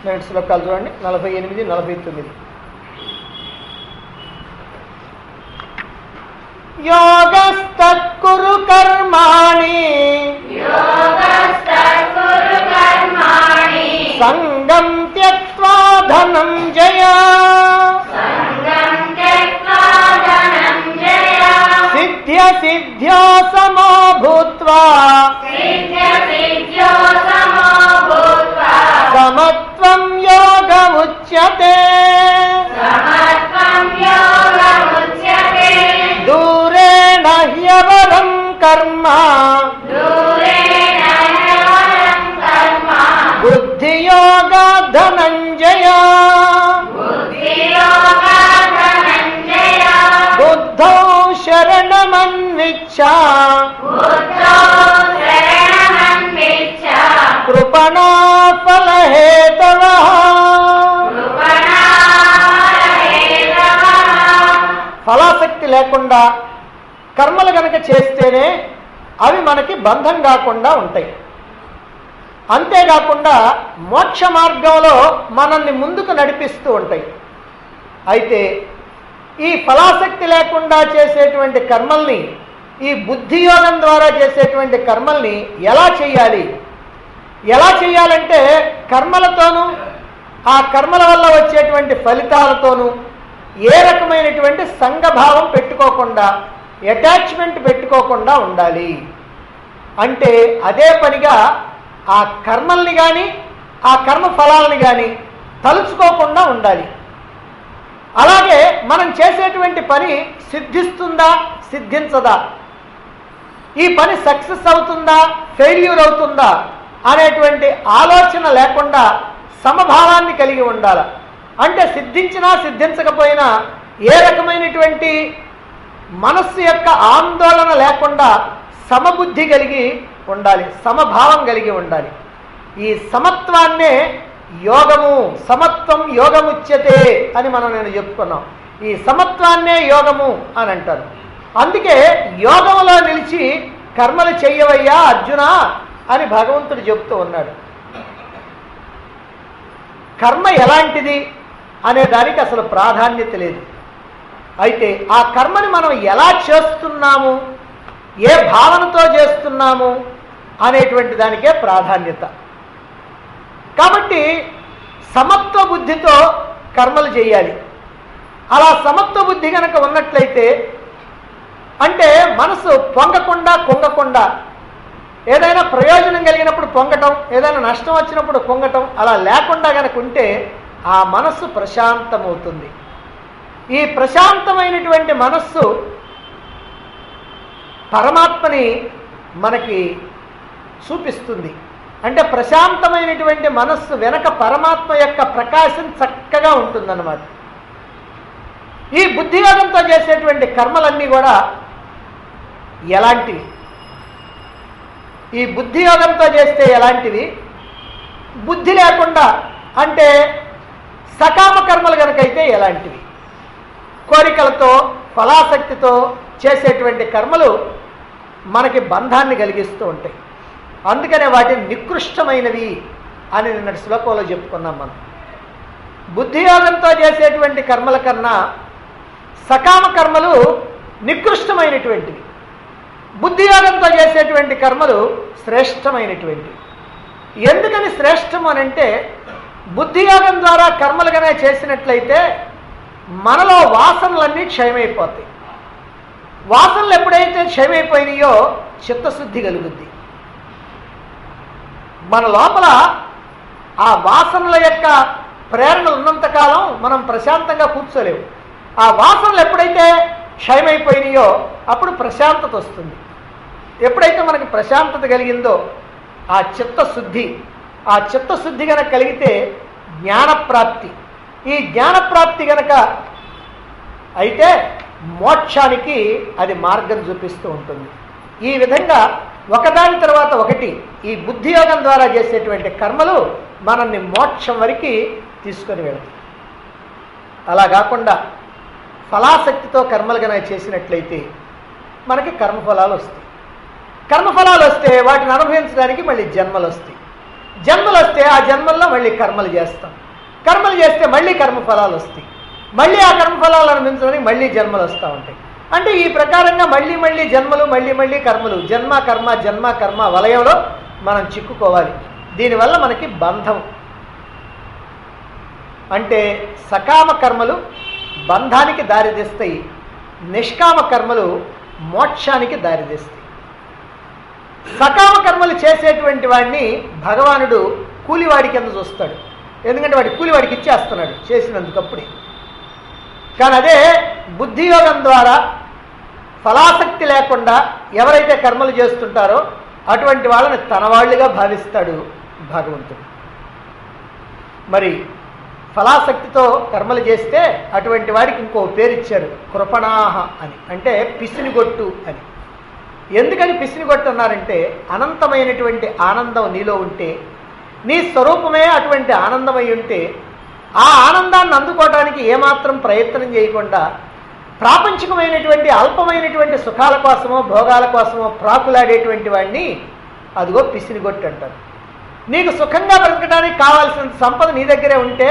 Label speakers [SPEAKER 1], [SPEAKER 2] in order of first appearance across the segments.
[SPEAKER 1] Next శ్లోకాలు చూడండి నలభై ఎనిమిది నలభై తొమ్మిది యోగస్తత్కురు కర్మాణి
[SPEAKER 2] योगस्तत्कुरु कर्माणि
[SPEAKER 1] సంగం త్యక్వా ధనంజయ
[SPEAKER 2] सङ्गम् त्यक्त्वा धनञ्जय
[SPEAKER 1] సిద్ధ్య సిద్ధ్యో సమో భూత్వా
[SPEAKER 2] सिद्ध्यसिद्ध्यो समो भूत्वा
[SPEAKER 1] సమత్వం యోగముచ్యతే
[SPEAKER 2] समत्वं योगमुच्यते
[SPEAKER 1] దూరేణ హ్యవరం కర్మ
[SPEAKER 2] दूरेण ह्यवरं कर्म
[SPEAKER 1] బుద్ధియోగ ధనంజయ
[SPEAKER 2] बुद्धियोगा धनञ्जय
[SPEAKER 1] బుద్ధౌ శరణమన్విచ్చ
[SPEAKER 2] बुद्धौ शरणमन्विच्छ
[SPEAKER 1] కృపణా ఫలహేతవ ఫలాసక్తి లేకుండా కర్మలు గనక చేస్తేనే అవి మనకి బంధం కాకుండా ఉంటాయి అంతేకాకుండా మోక్ష మార్గంలో మనల్ని ముందుకు నడిపిస్తూ ఉంటాయి అయితే ఈ ఫలాసక్తి లేకుండా చేసేటువంటి కర్మల్ని ఈ బుద్ధియోగం ద్వారా చేసేటువంటి కర్మల్ని ఎలా చేయాలి ఎలా చేయాలంటే కర్మలతోనూ ఆ కర్మల వల్ల వచ్చేటువంటి ఫలితాలతోనూ ఏ రకమైనటువంటి సంఘభావం పెట్టుకోకుండా అటాచ్మెంట్ పెట్టుకోకుండా ఉండాలి అంటే అదే పనిగా ఆ కర్మల్ని కానీ ఆ కర్మ ఫలాలని కానీ తలుచుకోకుండా ఉండాలి అలాగే మనం చేసేటువంటి పని సిద్ధిస్తుందా సిద్ధించదా ఈ పని సక్సెస్ అవుతుందా ఫెయిల్యూర్ అవుతుందా అనేటువంటి ఆలోచన లేకుండా సమభావాన్ని కలిగి ఉండాలి అంటే సిద్ధించినా సిద్ధించకపోయినా ఏ రకమైనటువంటి మనస్సు యొక్క ఆందోళన లేకుండా సమబుద్ధి కలిగి ఉండాలి సమభావం కలిగి ఉండాలి ఈ సమత్వాన్నే యోగము సమత్వం యోగముచ్యతే అని మనం నేను చెప్పుకున్నాం ఈ సమత్వాన్నే యోగము అని అంటారు అందుకే యోగంలో నిలిచి కర్మలు చెయ్యవయ్యా అర్జున అని భగవంతుడు చెబుతూ ఉన్నాడు కర్మ ఎలాంటిది అనే దానికి అసలు ప్రాధాన్యత లేదు అయితే ఆ కర్మని మనం ఎలా చేస్తున్నాము ఏ భావనతో చేస్తున్నాము అనేటువంటి దానికే ప్రాధాన్యత కాబట్టి సమత్వ బుద్ధితో కర్మలు చేయాలి అలా సమత్వ బుద్ధి కనుక ఉన్నట్లయితే అంటే మనసు పొంగకుండా కుంగకుండా ఏదైనా ప్రయోజనం కలిగినప్పుడు పొంగటం ఏదైనా నష్టం వచ్చినప్పుడు పొంగటం అలా లేకుండా కనుక ఉంటే ఆ మనస్సు ప్రశాంతమవుతుంది ఈ ప్రశాంతమైనటువంటి మనస్సు పరమాత్మని మనకి చూపిస్తుంది అంటే ప్రశాంతమైనటువంటి మనస్సు వెనక పరమాత్మ యొక్క ప్రకాశం చక్కగా ఉంటుందన్నమాట ఈ బుద్ధియోగంతో చేసేటువంటి కర్మలన్నీ కూడా ఎలాంటివి ఈ బుద్ధియోగంతో చేస్తే ఎలాంటివి బుద్ధి లేకుండా అంటే సకామ కర్మలు కనుకైతే ఎలాంటివి కోరికలతో ఫలాసక్తితో చేసేటువంటి కర్మలు మనకి బంధాన్ని కలిగిస్తూ ఉంటాయి అందుకనే వాటిని నికృష్టమైనవి అని నిన్నటి శ్లోకంలో చెప్పుకున్నాం మనం బుద్ధియోగంతో చేసేటువంటి కర్మల కన్నా సకామ కర్మలు నికృష్టమైనటువంటివి బుద్ధియోగంతో చేసేటువంటి కర్మలు శ్రేష్టమైనటువంటివి ఎందుకని శ్రేష్టం అని అంటే బుద్ధియోగం ద్వారా కర్మలుగానే చేసినట్లయితే మనలో వాసనలన్నీ క్షయమైపోతాయి వాసనలు ఎప్పుడైతే క్షయమైపోయినాయో చిత్తశుద్ధి కలుగుద్ది మన లోపల ఆ వాసనల యొక్క ప్రేరణ ఉన్నంతకాలం మనం ప్రశాంతంగా కూర్చోలేము ఆ వాసనలు ఎప్పుడైతే క్షయమైపోయినాయో అప్పుడు ప్రశాంతత వస్తుంది ఎప్పుడైతే మనకి ప్రశాంతత కలిగిందో ఆ చిత్తశుద్ధి ఆ చిత్తశుద్ధి గనక కలిగితే జ్ఞానప్రాప్తి ఈ జ్ఞానప్రాప్తి గనక అయితే మోక్షానికి అది మార్గం చూపిస్తూ ఉంటుంది ఈ విధంగా ఒకదాని తర్వాత ఒకటి ఈ బుద్ధియోగం ద్వారా చేసేటువంటి కర్మలు మనల్ని మోక్షం వరకు తీసుకొని వెళ్తాయి అలా కాకుండా ఫలాసక్తితో కర్మలు కనుక చేసినట్లయితే మనకి కర్మఫలాలు వస్తాయి కర్మఫలాలు వస్తే వాటిని అనుభవించడానికి మళ్ళీ జన్మలు వస్తాయి జన్మలు వస్తే ఆ జన్మల్లో మళ్ళీ కర్మలు చేస్తాం కర్మలు చేస్తే మళ్ళీ కర్మఫలాలు వస్తాయి మళ్ళీ ఆ కర్మఫలాలు అనుభవించడానికి మళ్ళీ జన్మలు వస్తూ ఉంటాయి అంటే ఈ ప్రకారంగా మళ్ళీ మళ్ళీ జన్మలు మళ్ళీ మళ్ళీ కర్మలు జన్మ కర్మ జన్మ కర్మ వలయంలో మనం చిక్కుకోవాలి దీనివల్ల మనకి బంధం అంటే సకామ కర్మలు బంధానికి దారితీస్తాయి నిష్కామ కర్మలు మోక్షానికి దారితీస్తాయి సకామ కర్మలు చేసేటువంటి వాడిని భగవానుడు కూలివాడి కింద చూస్తాడు ఎందుకంటే వాడి కూలివాడికి ఇచ్చేస్తున్నాడు చేసినందుకప్పుడే కానీ అదే బుద్ధియోగం ద్వారా ఫలాసక్తి లేకుండా ఎవరైతే కర్మలు చేస్తుంటారో అటువంటి వాళ్ళని తన వాళ్ళుగా భావిస్తాడు భగవంతుడు మరి ఫలాసక్తితో కర్మలు చేస్తే అటువంటి వాడికి ఇంకో పేరు ఇచ్చారు కృపణాహ అని అంటే పిసినిగొట్టు అని ఎందుకని పిసినిగొట్టు అన్నారంటే అనంతమైనటువంటి ఆనందం నీలో ఉంటే నీ స్వరూపమే అటువంటి ఆనందమై ఉంటే ఆ ఆనందాన్ని అందుకోవడానికి ఏమాత్రం ప్రయత్నం చేయకుండా ప్రాపంచికమైనటువంటి అల్పమైనటువంటి సుఖాల కోసమో భోగాల కోసమో ప్రాకులాడేటువంటి వాడిని అదిగో పిసినిగొట్టు అంటారు నీకు సుఖంగా బ్రతకడానికి కావాల్సిన సంపద నీ దగ్గరే ఉంటే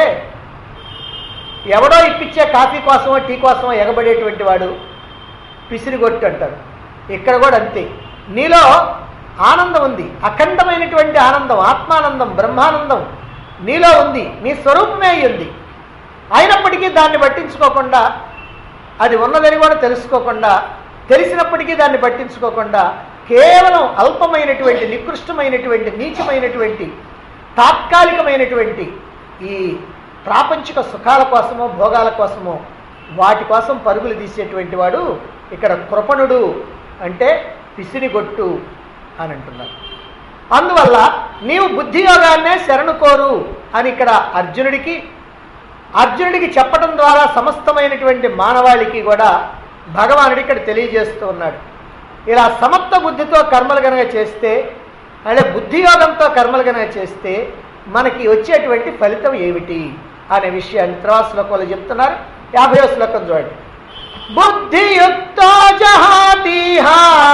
[SPEAKER 1] ఎవడో ఇప్పించే కాఫీ కోసమో టీ కోసమో ఎగబడేటువంటి వాడు పిసిరిగొట్టు అంటారు ఇక్కడ కూడా అంతే నీలో ఆనందం ఉంది అఖండమైనటువంటి ఆనందం ఆత్మానందం బ్రహ్మానందం నీలో ఉంది నీ స్వరూపమే అయి ఉంది అయినప్పటికీ దాన్ని పట్టించుకోకుండా అది ఉన్నదని కూడా తెలుసుకోకుండా తెలిసినప్పటికీ దాన్ని పట్టించుకోకుండా కేవలం అల్పమైనటువంటి నికృష్టమైనటువంటి నీచమైనటువంటి తాత్కాలికమైనటువంటి ఈ ప్రాపంచిక సుఖాల కోసమో భోగాల కోసమో వాటి కోసం పరుగులు తీసేటువంటి వాడు ఇక్కడ కృపణుడు అంటే పిసిరిగొట్టు అని అంటున్నారు అందువల్ల నీవు బుద్ధియోగాన్నే శరణు కోరు అని ఇక్కడ అర్జునుడికి అర్జునుడికి చెప్పడం ద్వారా సమస్తమైనటువంటి మానవాళికి కూడా భగవానుడు ఇక్కడ తెలియజేస్తూ ఉన్నాడు ఇలా సమత్వ బుద్ధితో కర్మలు గనక చేస్తే అంటే బుద్ధియోగంతో కర్మలు గనక చేస్తే మనకి వచ్చేటువంటి ఫలితం ఏమిటి అనే విషయాన్ని తర్వాత శ్లోకంలో చెప్తున్నారు యాభై శ్లోకం చూడండి బుద్ధియుక్తో జహాతీహ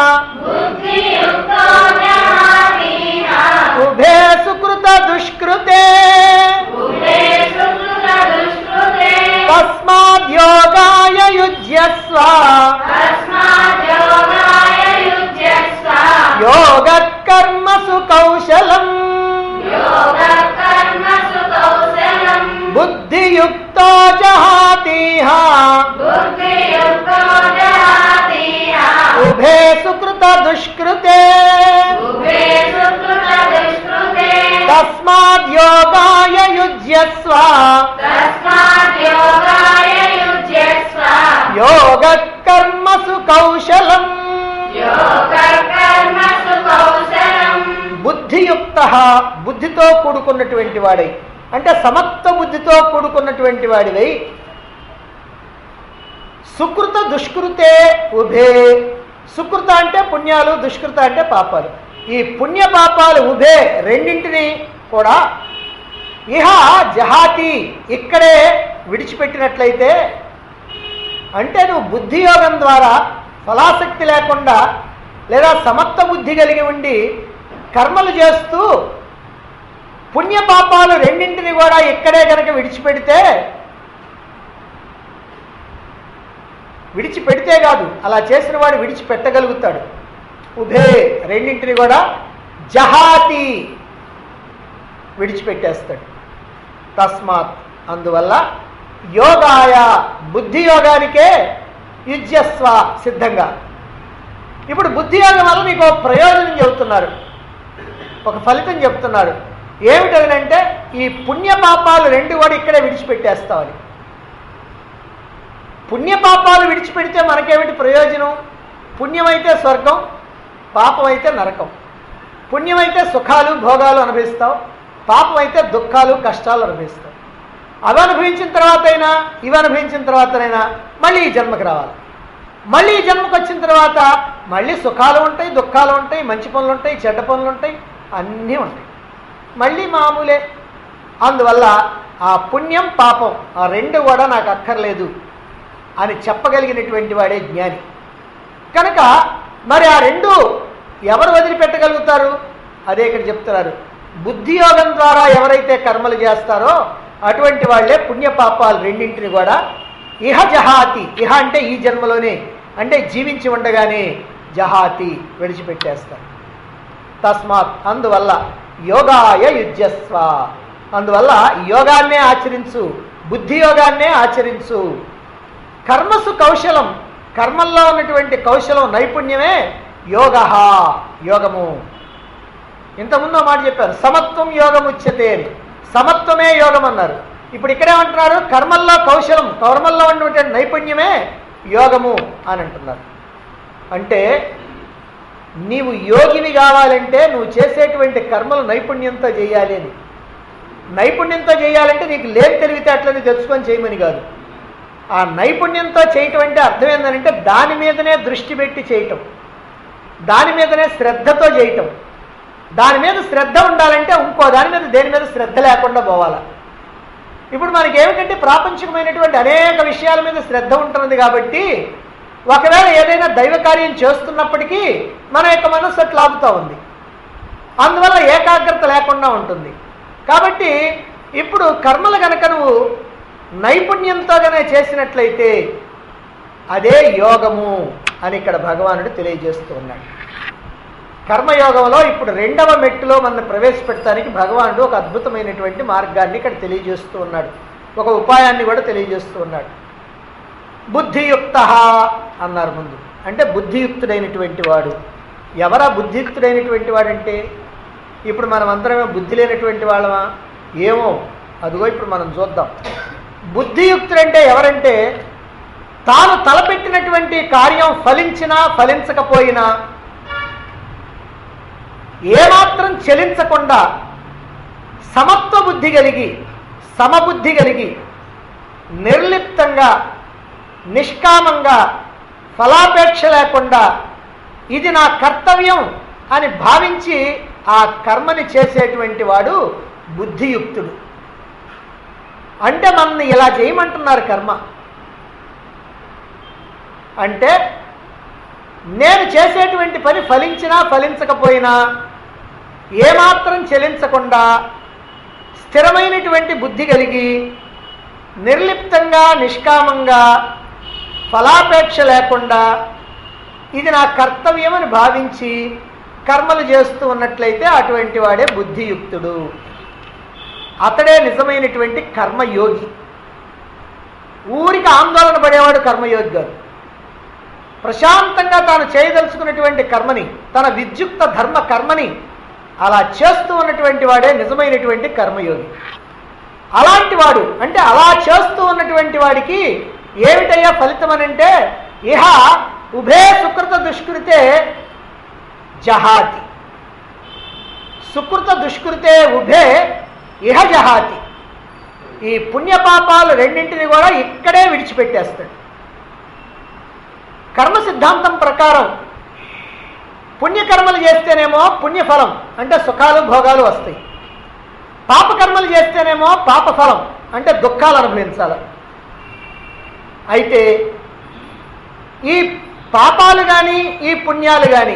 [SPEAKER 2] బుద్ధియుక్తో జహాతీహ
[SPEAKER 1] ఉభే సుకృత దుష్కృతే
[SPEAKER 2] ఉభే సుకృత దుష్కృతే
[SPEAKER 1] తస్మాద్యోగాయ యుజ్యస్వ
[SPEAKER 2] తస్మాత్ యోగాయ యుజ్యస్వ
[SPEAKER 1] యోగ కర్మసు కౌశలం
[SPEAKER 2] యోగ కర్మసు కౌశలం
[SPEAKER 1] బుద్ధియుక్తో జహాతీహ
[SPEAKER 2] బుద్ధియుక్తో జహాతీహ
[SPEAKER 1] ఉభే సుకృత దుష్కృతే
[SPEAKER 2] ఉభే సుకృత దుష్కృతే
[SPEAKER 1] తస్మాద్యోగాయ యుజ్యస్వ
[SPEAKER 2] తస్మాత్ యోగాయ యుజ్యస్వ
[SPEAKER 1] యోగ కర్మసు కౌశలం
[SPEAKER 2] యోగ కర్మసు కౌశలం
[SPEAKER 1] బుద్ధియుక్త బుద్ధితో కూడుకున్నటువంటి వాడై అంటే సమత్వ బుద్ధితో కూడుకున్నటువంటి వాడివై సుకృత దుష్కృతే ఉభే సుకృత అంటే పుణ్యాలు దుష్కృత అంటే పాపాలు ఈ పుణ్య పాపాలు ఉభే రెండింటిని కూడా ఇహ జహాతి ఇక్కడే విడిచిపెట్టినట్లయితే అంటే నువ్వు బుద్ధియోగం ద్వారా ఫలాసక్తి లేకుండా లేదా సమత్వ బుద్ధి కలిగి ఉండి కర్మలు చేస్తూ పుణ్యపాపాలు రెండింటిని కూడా ఇక్కడే కనుక విడిచిపెడితే విడిచిపెడితే కాదు అలా చేసిన వాడు విడిచిపెట్టగలుగుతాడు ఉభే రెండింటిని కూడా జహాతి విడిచిపెట్టేస్తాడు తస్మాత్ అందువల్ల యోగాయ బుద్ధి యోగానికే యుజ్యస్వ సిద్ధంగా ఇప్పుడు బుద్ధి యోగం వల్ల నీకు ఒక ప్రయోజనం చెబుతున్నారు ఒక ఫలితం చెప్తున్నారు ఏమిటనంటే ఈ పుణ్య పాపాలు రెండు కూడా ఇక్కడే విడిచిపెట్టేస్తామని పుణ్య పాపాలు విడిచిపెడితే మనకేమిటి ప్రయోజనం పుణ్యమైతే స్వర్గం పాపమైతే నరకం పుణ్యమైతే సుఖాలు భోగాలు అనుభవిస్తావు పాపమైతే దుఃఖాలు కష్టాలు అనుభవిస్తావు అవి అనుభవించిన తర్వాత అయినా ఇవి అనుభవించిన తర్వాతనైనా మళ్ళీ ఈ జన్మకి రావాలి మళ్ళీ ఈ జన్మకు వచ్చిన తర్వాత మళ్ళీ సుఖాలు ఉంటాయి దుఃఖాలు ఉంటాయి మంచి పనులు ఉంటాయి చెడ్డ పనులు ఉంటాయి అన్నీ ఉంటాయి మళ్ళీ మామూలే అందువల్ల ఆ పుణ్యం పాపం ఆ రెండు కూడా నాకు అక్కర్లేదు అని చెప్పగలిగినటువంటి వాడే జ్ఞాని కనుక మరి ఆ రెండు ఎవరు వదిలిపెట్టగలుగుతారు అదే ఇక్కడ చెప్తున్నారు బుద్ధియోగం ద్వారా ఎవరైతే కర్మలు చేస్తారో అటువంటి వాళ్ళే పుణ్యపాపాలు రెండింటిని కూడా ఇహ జహాతి ఇహ అంటే ఈ జన్మలోనే అంటే జీవించి ఉండగానే జహాతి విడిచిపెట్టేస్తారు తస్మాత్ అందువల్ల యోగాయ యుజ్యస్వ అందువల్ల యోగాన్నే ఆచరించు బుద్ధి యోగాన్నే ఆచరించు కర్మసు కౌశలం కర్మల్లో ఉన్నటువంటి కౌశలం నైపుణ్యమే యోగ యోగము ఇంతకుముందు ఒక మాట చెప్పారు సమత్వం యోగం ఉచ్యతే అని సమత్వమే యోగం అన్నారు ఇప్పుడు ఇక్కడేమంటున్నారు కర్మల్లో కౌశలం కర్మల్లో ఉన్నటువంటి నైపుణ్యమే యోగము అని అంటున్నారు అంటే నీవు యోగివి కావాలంటే నువ్వు చేసేటువంటి కర్మలు నైపుణ్యంతో చేయాలి అని నైపుణ్యంతో చేయాలంటే నీకు లేని తెలివితేటలని తెచ్చుకొని చేయమని కాదు ఆ నైపుణ్యంతో చేయటం అంటే అర్థం ఏంటంటే దాని మీదనే దృష్టి పెట్టి చేయటం దాని మీదనే శ్రద్ధతో చేయటం దాని మీద శ్రద్ధ ఉండాలంటే ఇంకో దాని మీద దేని మీద శ్రద్ధ లేకుండా పోవాలా ఇప్పుడు మనకి ఏమిటంటే ప్రాపంచికమైనటువంటి అనేక విషయాల మీద శ్రద్ధ ఉంటున్నది కాబట్టి ఒకవేళ ఏదైనా దైవ కార్యం చేస్తున్నప్పటికీ మన యొక్క మనస్సు అట్లా ఆపుతూ ఉంది అందువల్ల ఏకాగ్రత లేకుండా ఉంటుంది కాబట్టి ఇప్పుడు కర్మలు గనక నువ్వు నైపుణ్యంతో గనే చేసినట్లయితే అదే యోగము అని ఇక్కడ భగవానుడు తెలియజేస్తూ ఉన్నాడు కర్మయోగంలో ఇప్పుడు రెండవ మెట్టులో మన ప్రవేశపెట్టడానికి భగవానుడు ఒక అద్భుతమైనటువంటి మార్గాన్ని ఇక్కడ తెలియజేస్తూ ఉన్నాడు ఒక ఉపాయాన్ని కూడా తెలియజేస్తూ ఉన్నాడు బుద్ధియుక్త అన్నారు ముందు అంటే బుద్ధియుక్తుడైనటువంటి వాడు ఎవరా బుద్ధియుక్తుడైనటువంటి వాడంటే ఇప్పుడు మనం అందరమే బుద్ధి లేనటువంటి వాళ్ళమా ఏమో అదిగో ఇప్పుడు మనం చూద్దాం బుద్ధియుక్తుడంటే ఎవరంటే తాను తలపెట్టినటువంటి కార్యం ఫలించినా ఫలించకపోయినా ఏమాత్రం చెలించకుండా సమత్వ బుద్ధి కలిగి సమబుద్ధి కలిగి నిర్లిప్తంగా నిష్కామంగా ఫలాపేక్ష లేకుండా ఇది నా కర్తవ్యం అని భావించి ఆ కర్మని చేసేటువంటి వాడు బుద్ధియుక్తుడు అంటే మనల్ని ఇలా చేయమంటున్నారు కర్మ అంటే నేను చేసేటువంటి పని ఫలించినా ఫలించకపోయినా ఏమాత్రం చెలించకుండా స్థిరమైనటువంటి బుద్ధి కలిగి నిర్లిప్తంగా నిష్కామంగా ఫలాపేక్ష లేకుండా ఇది నా కర్తవ్యమని భావించి కర్మలు చేస్తూ ఉన్నట్లయితే అటువంటి వాడే బుద్ధియుక్తుడు అతడే నిజమైనటువంటి కర్మయోగి ఊరికి ఆందోళన పడేవాడు కర్మయోగి గారు ప్రశాంతంగా తాను చేయదలుచుకున్నటువంటి కర్మని తన విద్యుక్త ధర్మ కర్మని అలా చేస్తూ ఉన్నటువంటి వాడే నిజమైనటువంటి కర్మయోగి అలాంటి వాడు అంటే అలా చేస్తూ ఉన్నటువంటి వాడికి ఏమిటయ్యా ఫలితం అని అంటే ఇహ ఉభే సుకృత దుష్కృతే జహాతి సుకృత దుష్కృతే ఉభే ఇహ జహాతి ఈ పుణ్యపాపాలు రెండింటిని కూడా ఇక్కడే విడిచిపెట్టేస్తాడు కర్మ సిద్ధాంతం ప్రకారం పుణ్యకర్మలు చేస్తేనేమో పుణ్యఫలం అంటే సుఖాలు భోగాలు వస్తాయి పాపకర్మలు చేస్తేనేమో పాపఫలం అంటే దుఃఖాలు అనుభవించాలి అయితే ఈ పాపాలు కానీ ఈ పుణ్యాలు కానీ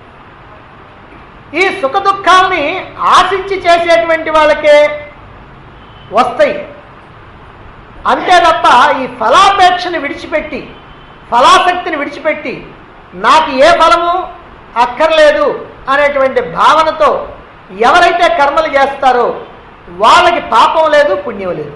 [SPEAKER 1] ఈ సుఖ దుఃఖాలని ఆశించి చేసేటువంటి వాళ్ళకే వస్తాయి అంతే తప్ప ఈ ఫలాపేక్షని విడిచిపెట్టి ఫలాసక్తిని విడిచిపెట్టి నాకు ఏ ఫలము అక్కర్లేదు అనేటువంటి భావనతో ఎవరైతే కర్మలు చేస్తారో వాళ్ళకి పాపం లేదు పుణ్యం లేదు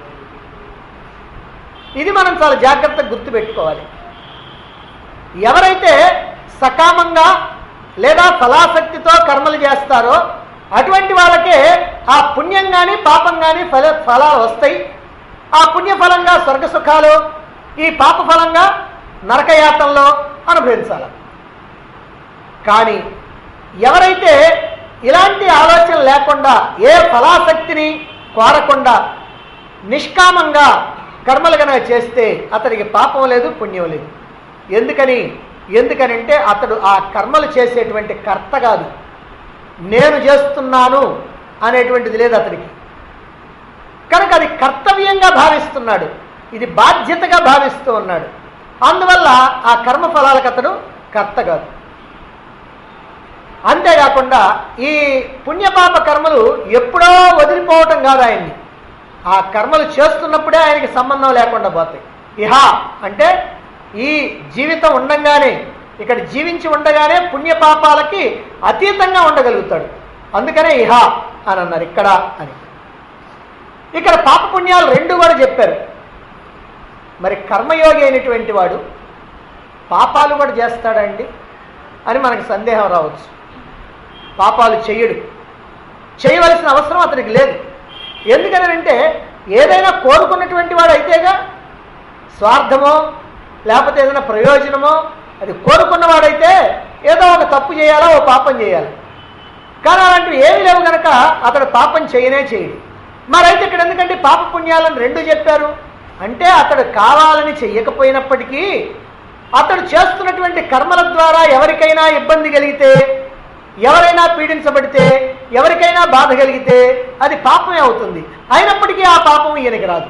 [SPEAKER 1] ఇది మనం చాలా జాగ్రత్తగా గుర్తుపెట్టుకోవాలి ఎవరైతే సకామంగా లేదా ఫలాసక్తితో కర్మలు చేస్తారో అటువంటి వాళ్ళకే ఆ పుణ్యం కానీ పాపం కానీ ఫల ఫలాలు వస్తాయి ఆ పుణ్యఫలంగా స్వర్గ సుఖాలు ఈ పాప ఫలంగా నరకయాతంలో అనుభవించాలి కానీ ఎవరైతే ఇలాంటి ఆలోచన లేకుండా ఏ ఫలాసక్తిని కోరకుండా నిష్కామంగా కర్మలు కనుక చేస్తే అతనికి పాపం లేదు పుణ్యం లేదు ఎందుకని ఎందుకనంటే అతడు ఆ కర్మలు చేసేటువంటి కర్త కాదు నేను చేస్తున్నాను అనేటువంటిది లేదు అతనికి కనుక అది కర్తవ్యంగా భావిస్తున్నాడు ఇది బాధ్యతగా భావిస్తూ ఉన్నాడు అందువల్ల ఆ కర్మ ఫలాలకు అతడు కర్త కాదు అంతేకాకుండా ఈ పుణ్యపాప కర్మలు ఎప్పుడో వదిలిపోవటం కాదు ఆయన్ని ఆ కర్మలు చేస్తున్నప్పుడే ఆయనకి సంబంధం లేకుండా పోతాయి ఇహ అంటే ఈ జీవితం ఉండంగానే ఇక్కడ జీవించి ఉండగానే పుణ్యపాపాలకి అతీతంగా ఉండగలుగుతాడు అందుకనే ఇహ అని అన్నారు ఇక్కడ అని ఇక్కడ పాప పుణ్యాలు రెండు కూడా చెప్పారు మరి కర్మయోగి అయినటువంటి వాడు పాపాలు కూడా చేస్తాడండి అని మనకి సందేహం రావచ్చు పాపాలు చెయ్యడు చేయవలసిన అవసరం అతనికి లేదు ఎందుకనంటే ఏదైనా కోరుకున్నటువంటి వాడు అయితేగా స్వార్థమో లేకపోతే ఏదైనా ప్రయోజనమో అది కోరుకున్నవాడైతే ఏదో ఒక తప్పు చేయాలా ఓ పాపం చేయాలి కానీ అలాంటివి ఏమి లేవు గనక అతడు పాపం చేయనే చేయడు మరైతే ఇక్కడ ఎందుకంటే పాప పుణ్యాలను రెండు చెప్పారు అంటే అతడు కావాలని చెయ్యకపోయినప్పటికీ అతడు చేస్తున్నటువంటి కర్మల ద్వారా ఎవరికైనా ఇబ్బంది కలిగితే ఎవరైనా పీడించబడితే ఎవరికైనా బాధ కలిగితే అది పాపమే అవుతుంది అయినప్పటికీ ఆ పాపం ఈయనకి రాదు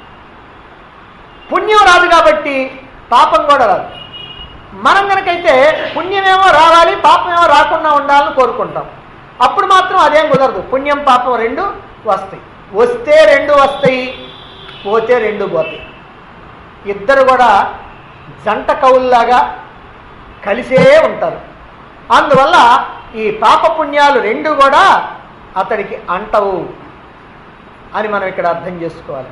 [SPEAKER 1] పుణ్యం రాదు కాబట్టి పాపం కూడా రాదు మనం కనుకైతే పుణ్యమేమో రావాలి పాపమేమో రాకుండా ఉండాలని కోరుకుంటాం అప్పుడు మాత్రం అదేం కుదరదు పుణ్యం పాపం రెండు వస్తాయి వస్తే రెండు వస్తాయి పోతే రెండు పోతాయి ఇద్దరు కూడా జంట కవుల్లాగా కలిసే ఉంటారు అందువల్ల ఈ పాప పుణ్యాలు రెండు కూడా అతడికి అంటవు అని మనం ఇక్కడ అర్థం చేసుకోవాలి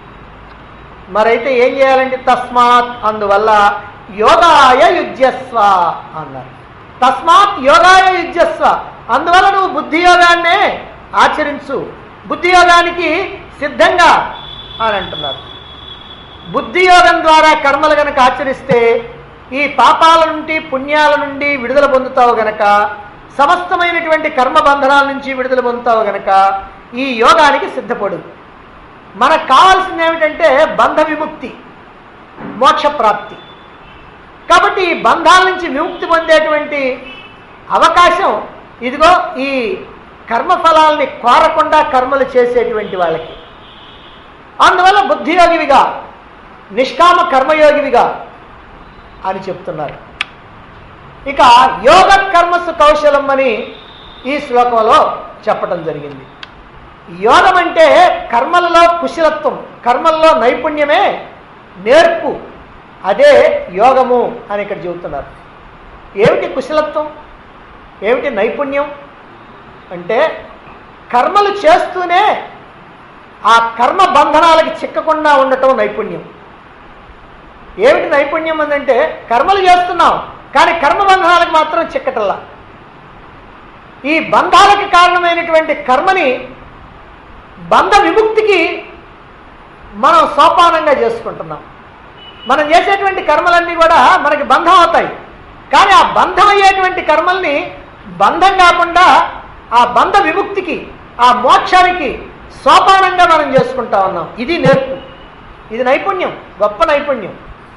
[SPEAKER 1] మరైతే ఏం చేయాలంటే తస్మాత్ అందువల్ల యోగాయ యుజ్యస్వ అన్నారు తస్మాత్ యోగాయ యుజ్యస్వ అందువల్ల నువ్వు బుద్ధి యోగాన్నే ఆచరించు బుద్ధి యోగానికి సిద్ధంగా అని అంటున్నారు బుద్ధి యోగం ద్వారా కర్మలు గనక ఆచరిస్తే ఈ పాపాల నుండి పుణ్యాల నుండి విడుదల పొందుతావు గనక సమస్తమైనటువంటి కర్మ బంధనాల నుంచి విడుదల పొందుతావు గనక ఈ యోగానికి సిద్ధపడు మనకు కావాల్సింది ఏమిటంటే బంధ విముక్తి మోక్ష ప్రాప్తి కాబట్టి ఈ బంధాల నుంచి విముక్తి పొందేటువంటి అవకాశం ఇదిగో ఈ కర్మఫలాల్ని కోరకుండా కర్మలు చేసేటువంటి వాళ్ళకి అందువల్ల బుద్ధియోగివిగా నిష్కామ కర్మయోగివిగా అని చెప్తున్నారు ఇక యోగ కర్మసు కౌశలం అని ఈ శ్లోకంలో చెప్పడం జరిగింది యోగం అంటే కర్మలలో కుశలత్వం కర్మల్లో నైపుణ్యమే నేర్పు అదే యోగము అని ఇక్కడ చెబుతున్నారు ఏమిటి కుశలత్వం ఏమిటి నైపుణ్యం అంటే కర్మలు చేస్తూనే ఆ కర్మ బంధనాలకి చిక్కకుండా ఉండటం నైపుణ్యం ఏమిటి నైపుణ్యం అందంటే కర్మలు చేస్తున్నాం కానీ కర్మ బంధనాలకు మాత్రం చిక్కటల్లా ఈ బంధాలకు కారణమైనటువంటి కర్మని బంధ విముక్తికి మనం సోపానంగా చేసుకుంటున్నాం మనం చేసేటువంటి కర్మలన్నీ కూడా మనకి బంధం అవుతాయి కానీ ఆ బంధం అయ్యేటువంటి కర్మల్ని బంధం కాకుండా ఆ బంధ విముక్తికి ఆ మోక్షానికి సోపానంగా మనం చేసుకుంటా ఉన్నాం ఇది నేర్పు ఇది నైపుణ్యం గొప్ప నైపుణ్యం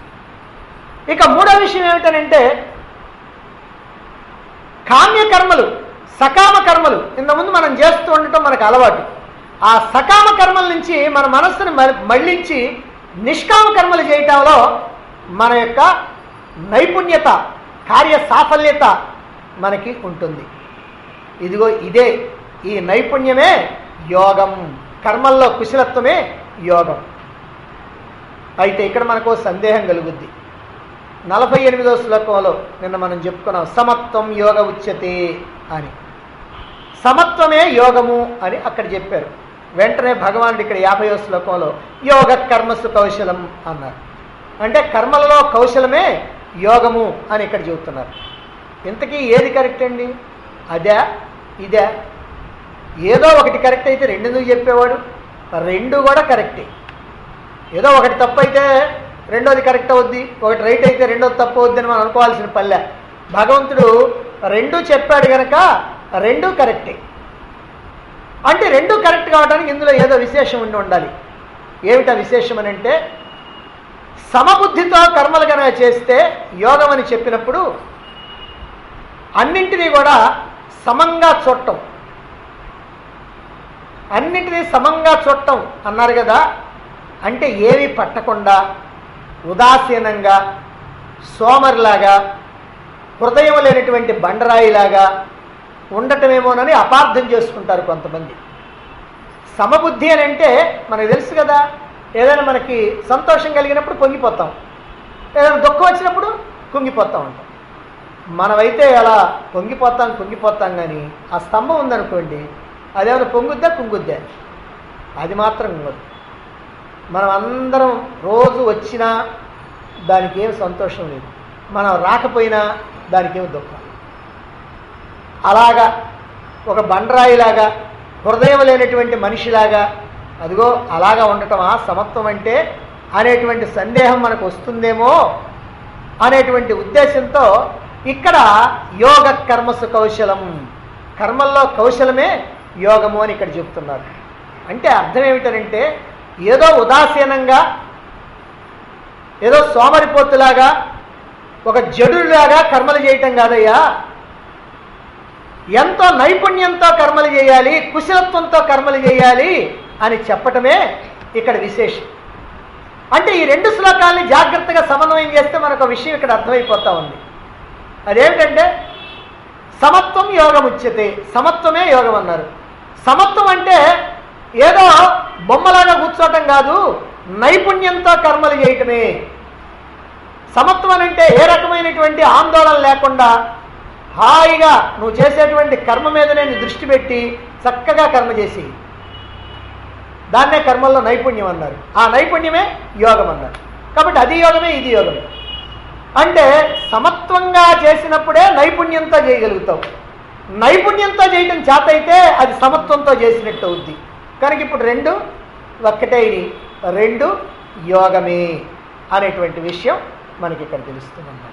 [SPEAKER 1] ఇక మూడో విషయం ఏమిటనంటే కామ్య కర్మలు సకామ కర్మలు ఇంతకుముందు మనం చేస్తూ ఉండటం మనకు అలవాటు ఆ సకామ కర్మల నుంచి మన మనస్సును మ- మళ్ళించి నిష్కామ కర్మలు చేయటంలో మన యొక్క నైపుణ్యత కార్య సాఫల్యత మనకి ఉంటుంది ఇదిగో ఇదే ఈ నైపుణ్యమే యోగం కర్మల్లో కుశలత్వమే యోగం అయితే ఇక్కడ మనకు సందేహం కలుగుద్ది నలభై ఎనిమిదో శ్లోకంలో నిన్న మనం చెప్పుకున్నాం సమత్వం యోగ ఉచ్యతే అని సమత్వమే యోగము అని అక్కడ చెప్పారు వెంటనే భగవానుడు ఇక్కడ యాభైవ శ్లోకంలో యోగ కర్మసు కౌశలం అన్నారు అంటే కర్మలలో కౌశలమే యోగము అని ఇక్కడ చెబుతున్నారు ఇంతకీ ఏది కరెక్ట్ అండి అదే ఇదే ఏదో ఒకటి కరెక్ట్ అయితే రెండు ఎందుకు చెప్పేవాడు రెండు కూడా కరెక్టే ఏదో ఒకటి తప్పు అయితే రెండోది కరెక్ట్ అవుద్ది ఒకటి రైట్ అయితే రెండోది తప్పు అవుద్ది అని మనం అనుకోవాల్సిన పల్లె భగవంతుడు రెండు చెప్పాడు గనక రెండు కరెక్టే అంటే రెండు కరెక్ట్ కావడానికి ఇందులో ఏదో విశేషం ఉండి ఉండాలి ఏమిటా విశేషం అని అంటే సమబుద్ధితో కర్మలు కనుక చేస్తే యోగం అని చెప్పినప్పుడు అన్నింటినీ కూడా సమంగా చూడటం అన్నింటినీ సమంగా చూడటం అన్నారు కదా అంటే ఏవి పట్టకుండా ఉదాసీనంగా సోమరిలాగా హృదయం లేనటువంటి బండరాయిలాగా ఉండటమేమోనని అపార్థం చేసుకుంటారు కొంతమంది సమబుద్ధి అని అంటే మనకు తెలుసు కదా ఏదైనా మనకి సంతోషం కలిగినప్పుడు పొంగిపోతాం ఏదైనా దుఃఖం వచ్చినప్పుడు కుంగిపోతాం ఉంటాం మనమైతే అలా పొంగిపోతాం కుంగిపోతాం కానీ ఆ స్తంభం ఉందనుకోండి అదేమైనా పొంగుద్దా కుంగుద్దా అది మాత్రం ఉండదు మనం అందరం రోజు వచ్చినా దానికి ఏం సంతోషం లేదు మనం రాకపోయినా దానికి ఏం దుఃఖం అలాగా ఒక బండరాయిలాగా హృదయం లేనటువంటి మనిషిలాగా అదిగో అలాగా ఉండటమా సమత్వం అంటే అనేటువంటి సందేహం మనకు వస్తుందేమో అనేటువంటి ఉద్దేశంతో ఇక్కడ యోగ కర్మసు కౌశలం కర్మల్లో కౌశలమే యోగము అని ఇక్కడ చెప్తున్నారు అంటే అర్థం ఏమిటనంటే ఏదో ఉదాసీనంగా ఏదో సోమరిపోతులాగా ఒక జడులాగా కర్మలు చేయటం కాదయ్యా ఎంతో నైపుణ్యంతో కర్మలు చేయాలి కుశలత్వంతో కర్మలు చేయాలి అని చెప్పటమే ఇక్కడ విశేషం అంటే ఈ రెండు శ్లోకాల్ని జాగ్రత్తగా సమన్వయం చేస్తే మనకు ఒక విషయం ఇక్కడ అర్థమైపోతా ఉంది అదేమిటంటే సమత్వం యోగం ఉచ్యతే సమత్వమే యోగం అన్నారు సమత్వం అంటే ఏదో బొమ్మలాగా కూర్చోవటం కాదు నైపుణ్యంతో కర్మలు చేయటమే సమత్వం అని అంటే ఏ రకమైనటువంటి ఆందోళన లేకుండా హాయిగా నువ్వు చేసేటువంటి కర్మ మీదనే నీ దృష్టి పెట్టి చక్కగా కర్మ చేసి దాన్నే కర్మల్లో నైపుణ్యం అన్నారు ఆ నైపుణ్యమే యోగం అన్నారు కాబట్టి అది యోగమే ఇది యోగమే అంటే సమత్వంగా చేసినప్పుడే నైపుణ్యంతో చేయగలుగుతావు నైపుణ్యంతో చేయటం చేత అయితే అది సమత్వంతో చేసినట్టు అవుద్ది కనుక ఇప్పుడు రెండు ఒక్కటే ఇది రెండు యోగమే అనేటువంటి విషయం మనకి ఇక్కడ తెలుస్తుందన్నమాట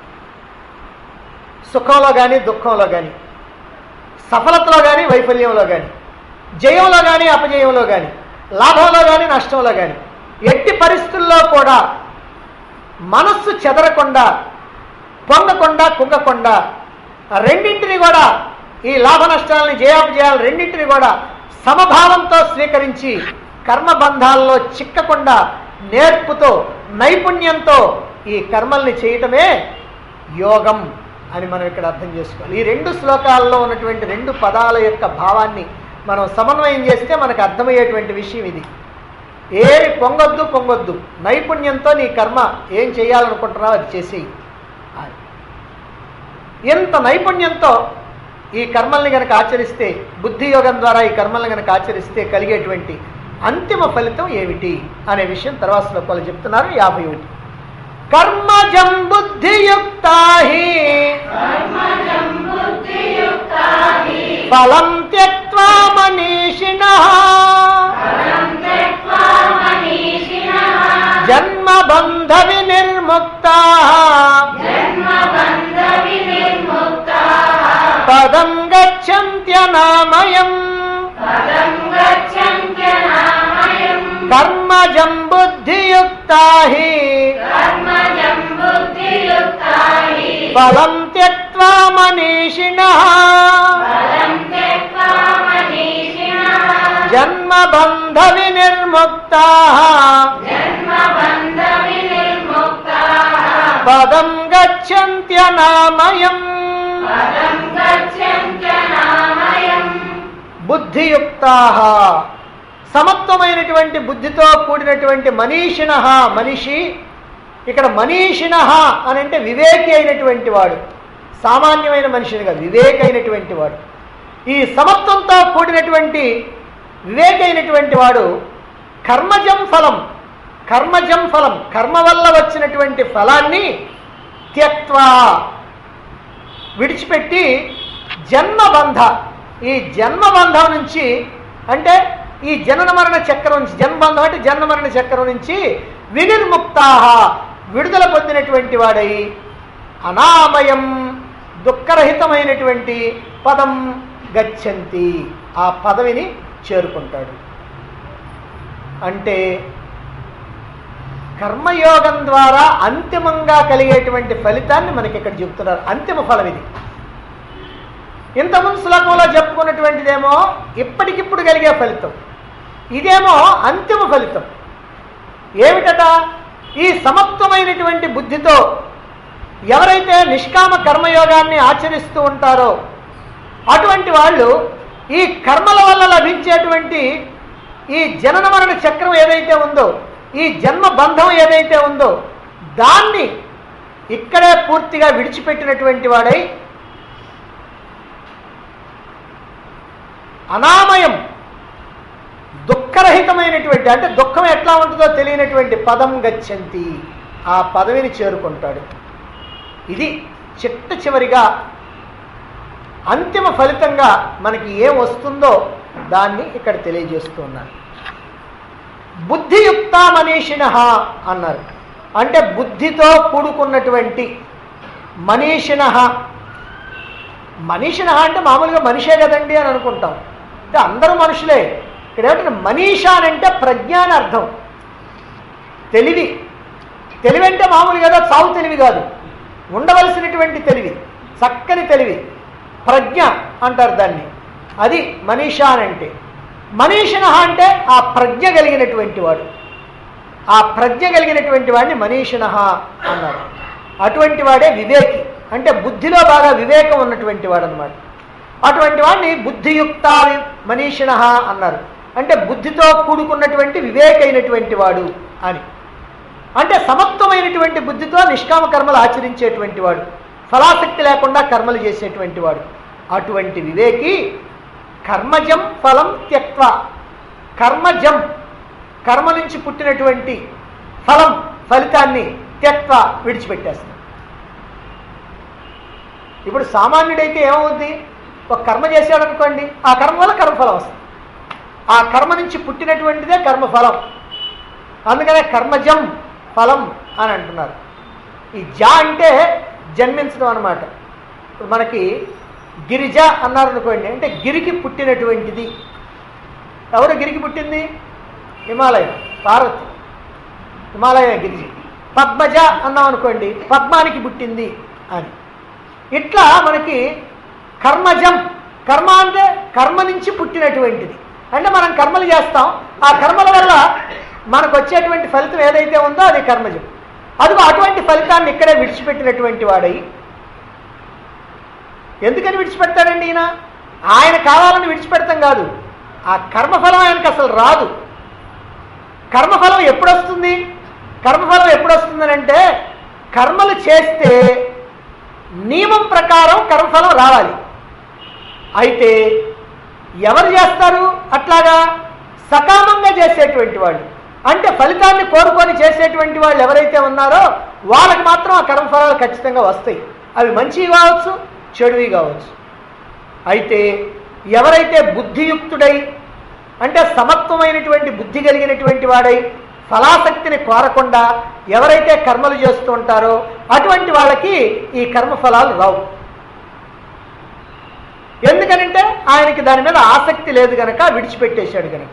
[SPEAKER 1] సుఖంలో కానీ దుఃఖంలో కానీ సఫలతలో కానీ వైఫల్యంలో కానీ జయంలో కానీ అపజయంలో కానీ లాభంలో కానీ నష్టంలో కానీ ఎట్టి పరిస్థితుల్లో కూడా మనస్సు చెదరకుండా పొంగకుండా కుంగకుండా రెండింటిని కూడా ఈ లాభ నష్టాలని జయాపజయాలు రెండింటిని కూడా సమభావంతో స్వీకరించి కర్మబంధాల్లో చిక్కకుండా నేర్పుతో నైపుణ్యంతో ఈ కర్మల్ని చేయటమే యోగం అని మనం ఇక్కడ అర్థం చేసుకోవాలి ఈ రెండు శ్లోకాల్లో ఉన్నటువంటి రెండు పదాల యొక్క భావాన్ని మనం సమన్వయం చేస్తే మనకు అర్థమయ్యేటువంటి విషయం ఇది ఏమి పొంగొద్దు పొంగొద్దు నైపుణ్యంతో నీ కర్మ ఏం చేయాలనుకుంటున్నావు అది చేసేయి అని. ఎంత నైపుణ్యంతో ఈ కర్మల్ని కనుక ఆచరిస్తే బుద్ధి యోగం ద్వారా ఈ కర్మల్ని కనుక ఆచరిస్తే కలిగేటువంటి అంతిమ ఫలితం ఏమిటి అనే విషయం తర్వాత శ్లోకాలు చెప్తున్నారు యాభై ఒకటి కర్మజం బుద్ధియుక్తా హి
[SPEAKER 2] కర్మజం బుద్ధియుక్తా హి
[SPEAKER 1] ఫలం త్యక్వా మనీషిణ
[SPEAKER 2] ఫలం త్యక్వా మనీషిణః
[SPEAKER 1] జన్మబంధ వినిర్ముక్తా
[SPEAKER 2] జన్మబంధ వినిర్ముక్తాః
[SPEAKER 1] పదం గచ్చంత్యనామయం
[SPEAKER 2] పదం గచ్చన్త్యనామయం
[SPEAKER 1] కర్మజం బుద్ధియుక్తా హి
[SPEAKER 2] కర్మజం బుద్ధియుక్తా హి
[SPEAKER 1] ఫలం త్యక్వా మనీషిణ
[SPEAKER 2] ఫలం త్యక్వా మనీషిణః
[SPEAKER 1] జన్మబంధ వినిర్ముక్తా
[SPEAKER 2] జన్మబంధ వినిర్ముక్తాః
[SPEAKER 1] పదం గచ్చంత్యనామయం
[SPEAKER 2] పదం గచ్చన్త్యనామయం
[SPEAKER 1] బుద్ధియుక్తా సమత్వమైనటువంటి బుద్ధితో కూడినటువంటి మనీషిణ మనిషి ఇక్కడ మనీషిణ అని అంటే వివేకి అయినటువంటి వాడు సామాన్యమైన మనిషిని కాదు వివేక అయినటువంటి వాడు ఈ సమత్వంతో కూడినటువంటి వివేకైనటువంటి వాడు కర్మజం ఫలం కర్మజం ఫలం కర్మ వల్ల వచ్చినటువంటి ఫలాన్ని త్యక్వా విడిచిపెట్టి జన్మబంధ ఈ జన్మబంధం నుంచి అంటే ఈ జనన మరణ చక్రం నుంచి జన్మబంధం అంటే జన్మ మరణ చక్రం నుంచి వినిర్ముక్తాహ విడుదల పొందినటువంటి వాడై అనామయం దుఃఖరహితమైనటువంటి పదం గచ్చంతి ఆ పదవిని చేరుకుంటాడు అంటే కర్మయోగం ద్వారా అంతిమంగా కలిగేటువంటి ఫలితాన్ని మనకి ఇక్కడ చెప్తున్నారు అంతిమ ఫలం ఇది ఇంతకుముందు శ్లోకంలో చెప్పుకున్నటువంటిదేమో ఇప్పటికిప్పుడు కలిగే ఫలితం ఇదేమో అంతిమ ఫలితం ఏమిటట ఈ సమత్వమైనటువంటి బుద్ధితో ఎవరైతే నిష్కామ కర్మయోగాన్ని ఆచరిస్తూ ఉంటారో అటువంటి వాళ్ళు ఈ కర్మల వల్ల లభించేటువంటి ఈ జనన మరణ చక్రం ఏదైతే ఉందో ఈ జన్మ బంధం ఏదైతే ఉందో దాన్ని ఇక్కడే పూర్తిగా విడిచిపెట్టినటువంటి వాడై అనామయం దుఃఖరహితమైనటువంటి అంటే దుఃఖం ఎట్లా ఉంటుందో తెలియనటువంటి పదం గచ్చంతి ఆ పదవిని చేరుకుంటాడు ఇది చిట్ట చివరిగా అంతిమ ఫలితంగా మనకి ఏం వస్తుందో దాన్ని ఇక్కడ తెలియజేస్తున్నాను బుద్ధియుక్త మనీషిణ అన్నారు అంటే బుద్ధితో కూడుకున్నటువంటి మనీషిణ మనీషిణ అంటే మామూలుగా మనిషే కదండి అని అనుకుంటాం అంటే అందరూ మనుషులే ఇక్కడ ఏమిటంటే మనీష అని అంటే ప్రజ్ఞ అని అర్థం తెలివి తెలివి అంటే మామూలు కదా చావు తెలివి కాదు ఉండవలసినటువంటి తెలివి చక్కని తెలివి ప్రజ్ఞ అంటారు దాన్ని అది మనీష అని అంటే మనీషిణ అంటే ఆ ప్రజ్ఞ కలిగినటువంటి వాడు ఆ ప్రజ్ఞ కలిగినటువంటి వాడిని మనీషిణ అన్నారు అటువంటి వాడే వివేకి అంటే బుద్ధిలో బాగా వివేకం ఉన్నటువంటి వాడు అనమాట అటువంటి వాడిని బుద్ధియుక్త వి- మనీషిణ అన్నారు అంటే బుద్ధితో కూడుకున్నటువంటి వివేకైనటువంటి వాడు అని అంటే సమత్వమైనటువంటి బుద్ధితో నిష్కామ కర్మలు ఆచరించేటువంటి వాడు ఫలాసక్తి లేకుండా కర్మలు చేసేటువంటి వాడు అటువంటి వివేకి కర్మజం ఫలం త్యక్వ కర్మజం కర్మ నుంచి పుట్టినటువంటి ఫలం ఫలితాన్ని త్యక్వ విడిచిపెట్టేస్తాడు ఇప్పుడు సామాన్యుడైతే ఏమవుద్ది ఒక కర్మ చేశాడు అనుకోండి ఆ కర్మ వల్ల కర్మఫలం వస్తుంది ఆ కర్మ నుంచి పుట్టినటువంటిదే కర్మఫలం అందుకనే కర్మజం ఫలం అని అంటున్నారు ఈ జ అంటే జన్మించడం అనమాట ఇప్పుడు మనకి గిరిజ అన్నారు అనుకోండి అంటే గిరికి పుట్టినటువంటిది ఎవరు గిరికి పుట్టింది హిమాలయం పార్వతి హిమాలయ గిరిజ పద్మజ అన్నాం అనుకోండి పద్మానికి పుట్టింది అని ఇట్లా మనకి కర్మజం కర్మ అంటే కర్మ నుంచి పుట్టినటువంటిది అంటే మనం కర్మలు చేస్తాం ఆ కర్మల వల్ల మనకు వచ్చేటువంటి ఫలితం ఏదైతే ఉందో అది కర్మజం అదిగో అటువంటి ఫలితాన్ని ఇక్కడే విడిచిపెట్టినటువంటి వాడై ఎందుకని విడిచిపెడతాడండి ఈయన ఆయన కావాలని విడిచిపెడతాం కాదు ఆ కర్మఫలం ఆయనకు అసలు రాదు కర్మఫలం ఎప్పుడు వస్తుంది కర్మఫలం ఎప్పుడు వస్తుందని అంటే కర్మలు చేస్తే నియమం ప్రకారం కర్మఫలం రావాలి అయితే ఎవరు చేస్తారు అట్లాగా సకామంగా చేసేటువంటి వాళ్ళు అంటే ఫలితాన్ని కోరుకొని చేసేటువంటి వాళ్ళు ఎవరైతే ఉన్నారో వాళ్ళకి మాత్రం ఆ కర్మఫలాలు ఖచ్చితంగా వస్తాయి అవి మంచివి కావచ్చు చెడువి కావచ్చు అయితే ఎవరైతే బుద్ధియుక్తుడై అంటే సమత్వమైనటువంటి బుద్ధి కలిగినటువంటి వాడై ఫలాసక్తిని కోరకుండా ఎవరైతే కర్మలు చేస్తూ ఉంటారో అటువంటి వాళ్ళకి ఈ కర్మఫలాలు రావు ఎందుకనంటే ఆయనకి దాని మీద ఆసక్తి లేదు గనక విడిచిపెట్టేశాడు గనక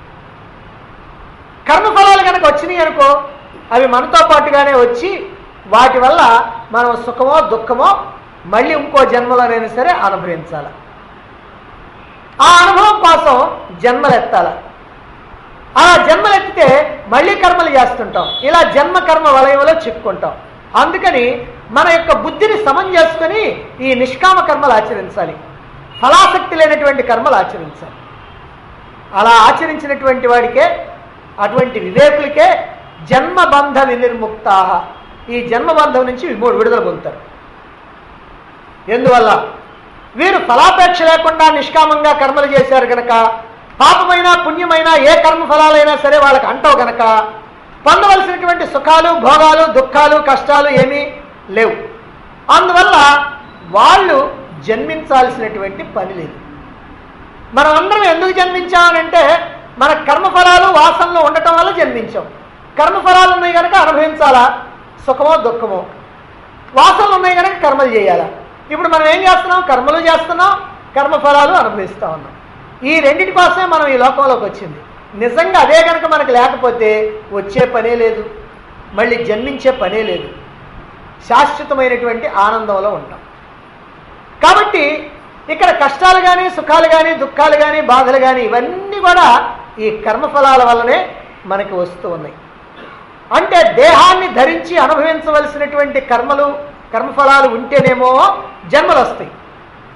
[SPEAKER 1] కర్మఫలాలు కనుక వచ్చినాయి అనుకో అవి మనతో పాటుగానే వచ్చి వాటి వల్ల మనం సుఖమో దుఃఖమో మళ్ళీ ఇంకో జన్మలోనైనా సరే అనుభవించాలి ఆ అనుభవం కోసం జన్మలెత్తాల ఆ జన్మలెత్తితే మళ్ళీ కర్మలు చేస్తుంటాం ఇలా జన్మ కర్మ వలయంలో చిక్కుకుంటాం అందుకని మన యొక్క బుద్ధిని సమం చేసుకొని ఈ నిష్కామ కర్మలు ఆచరించాలి ఫలాసక్తి లేనటువంటి కర్మలు ఆచరించాలి అలా ఆచరించినటువంటి వాడికే అటువంటి వివేకులకే జన్మబంధ వినిర్ముక్త ఈ జన్మబంధం నుంచి విమో- విడుదల పొందుతారు ఎందువల్ల వీరు ఫలాపేక్ష లేకుండా నిష్కామంగా కర్మలు చేశారు గనక పాపమైనా పుణ్యమైనా ఏ కర్మ ఫలాలైనా సరే వాళ్ళకి అంటవు గనక పొందవలసినటువంటి సుఖాలు భోగాలు దుఃఖాలు కష్టాలు ఏమీ లేవు అందువల్ల వాళ్ళు జన్మించాల్సినటువంటి పని లేదు మనం అందరం ఎందుకు జన్మించామనంటే మన కర్మఫలాలు వాసనలు ఉండటం వల్ల జన్మించాం కర్మఫలాలు ఉన్నాయి కనుక అనుభవించాలా సుఖమో దుఃఖమో వాసనలు ఉన్నాయి కనుక కర్మలు చేయాలా ఇప్పుడు మనం ఏం చేస్తున్నాం కర్మలు చేస్తున్నాం కర్మఫలాలు అనుభవిస్తూ ఉన్నాం ఈ రెండింటి కోసమే మనం ఈ లోకంలోకి వచ్చింది నిజంగా అదే కనుక మనకు లేకపోతే వచ్చే పనే లేదు మళ్ళీ జన్మించే పనే లేదు శాశ్వతమైనటువంటి ఆనందంలో ఉంటాం కాబట్టి ఇక్కడ కష్టాలు కానీ సుఖాలు కానీ దుఃఖాలు కానీ బాధలు కానీ ఇవన్నీ కూడా ఈ కర్మఫలాల వల్లనే మనకి వస్తూ ఉన్నాయి అంటే దేహాన్ని ధరించి అనుభవించవలసినటువంటి కర్మలు కర్మఫలాలు ఉంటేనేమో జన్మలు వస్తాయి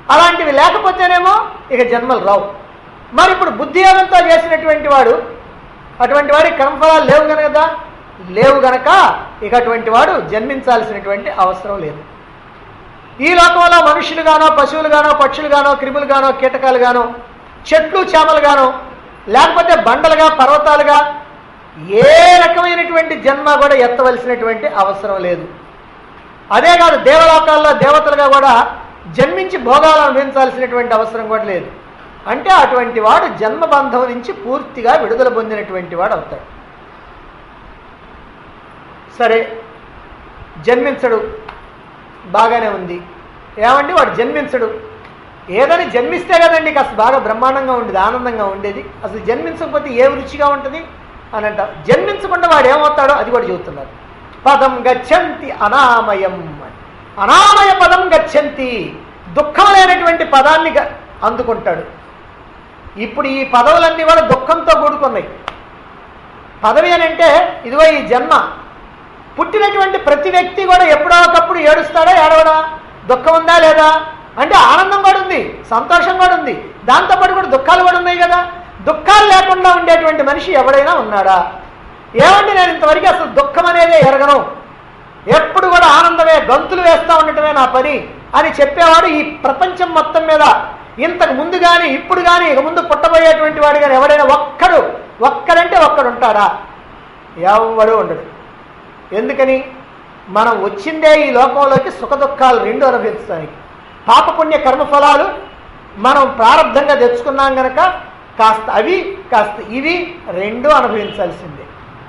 [SPEAKER 1] అలాంటివి లేకపోతేనేమో ఇక జన్మలు రావు మరి ఇప్పుడు బుద్ధి యోగంతో చేసినటువంటి వాడు అటువంటి వాడి కర్మఫలాలు లేవు గనక లేవు గనక ఇక అటువంటి వాడు జన్మించాల్సినటువంటి అవసరం లేదు ఈ లోకంలో మనుషులుగానో పశువులుగానో పక్షులుగానో క్రిములుగానో కీటకాలుగానో చెట్లు చేమలుగానో లేకపోతే బండలుగా పర్వతాలుగా ఏ రకమైనటువంటి జన్మ కూడా ఎత్తవలసినటువంటి అవసరం లేదు అదే కాదు దేవలోకాల్లో దేవతలుగా కూడా జన్మించి భోగాలు అనుభవించాల్సినటువంటి అవసరం కూడా లేదు అంటే అటువంటి వాడు జన్మబంధం నుంచి పూర్తిగా విడుదల పొందినటువంటి వాడు అవుతాడు సరే జన్మించడు బాగానే ఉంది ఏమండి వాడు జన్మించడు ఏదని జన్మిస్తే కదండి కాస్త బాగా బ్రహ్మాండంగా ఉండేది ఆనందంగా ఉండేది అసలు జన్మించకపోతే ఏ రుచిగా ఉంటుంది అని అంట జన్మించకుండా వాడు ఏమవుతాడో అది కూడా చెబుతున్నారు పదం గచ్చంతి అనామయం అని. అనామయ పదం గచ్చంతి దుఃఖం లేనటువంటి పదాన్ని గ- అందుకుంటాడు ఇప్పుడు ఈ పదవులన్నీ కూడా దుఃఖంతో కూడుకున్నాయి పదవి అని అంటే ఇదిగో ఈ జన్మ పుట్టినటువంటి ప్రతి వ్యక్తి కూడా ఎప్పుడో ఒకప్పుడు ఏడుస్తాడా ఏడవడా దుఃఖం ఉందా లేదా అంటే ఆనందం కూడా ఉంది సంతోషం కూడా ఉంది దాంతోపాటు కూడా దుఃఖాలు కూడా ఉన్నాయి కదా దుఃఖాలు లేకుండా ఉండేటువంటి మనిషి ఎవడైనా ఉన్నాడా ఏమండి నేను ఇంతవరకు అసలు దుఃఖం అనేదే ఎరగను ఎప్పుడు కూడా ఆనందమే గంతులు వేస్తూ ఉండటమే నా పని అని చెప్పేవాడు ఈ ప్రపంచం మొత్తం మీద ఇంతకు ముందు కానీ ఇప్పుడు కానీ ఇక ముందు పుట్టబోయేటువంటి వాడు కానీ ఎవడైనా ఒక్కడు ఒక్కడంటే ఒక్కడు ఉంటాడా ఎవడు ఉండడు ఎందుకని మనం వచ్చిందే ఈ లోకంలోకి సుఖ దుఃఖాలు రెండు అనుభవించడానికి పాపపుణ్య కర్మఫలాలు మనం ప్రారంధంగా తెచ్చుకున్నాం గనక కాస్త అవి కాస్త ఇవి రెండు అనుభవించాల్సిందే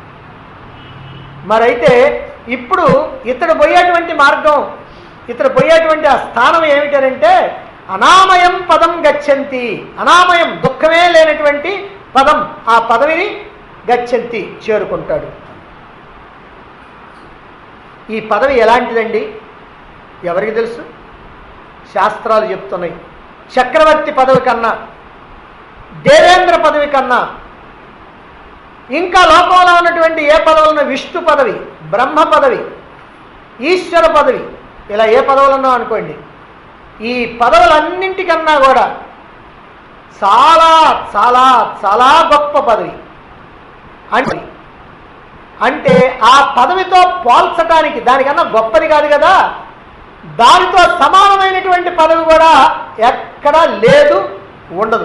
[SPEAKER 1] మరైతే ఇప్పుడు ఇతడు పోయేటువంటి మార్గం ఇతడు పోయేటువంటి ఆ స్థానం ఏమిటంటే అనామయం పదం గచ్చంతి అనామయం దుఃఖమే లేనటువంటి పదం ఆ పదవిని గచ్చంతి చేరుకుంటాడు ఈ పదవి ఎలాంటిదండి ఎవరికి తెలుసు శాస్త్రాలు చెప్తున్నాయి చక్రవర్తి పదవి కన్నా దేవేంద్ర పదవి కన్నా ఇంకా లోకంలో ఉన్నటువంటి ఏ పదవులను విష్ణు పదవి బ్రహ్మ పదవి ఈశ్వర పదవి ఇలా ఏ పదవులు ఉన్నావు అనుకోండి ఈ పదవులన్నింటికన్నా కూడా చాలా చాలా చాలా గొప్ప పదవి అంటే అంటే ఆ పదవితో పోల్చడానికి దానికన్నా గొప్పది కాదు కదా దానితో సమానమైనటువంటి పదవి కూడా ఎక్కడా లేదు ఉండదు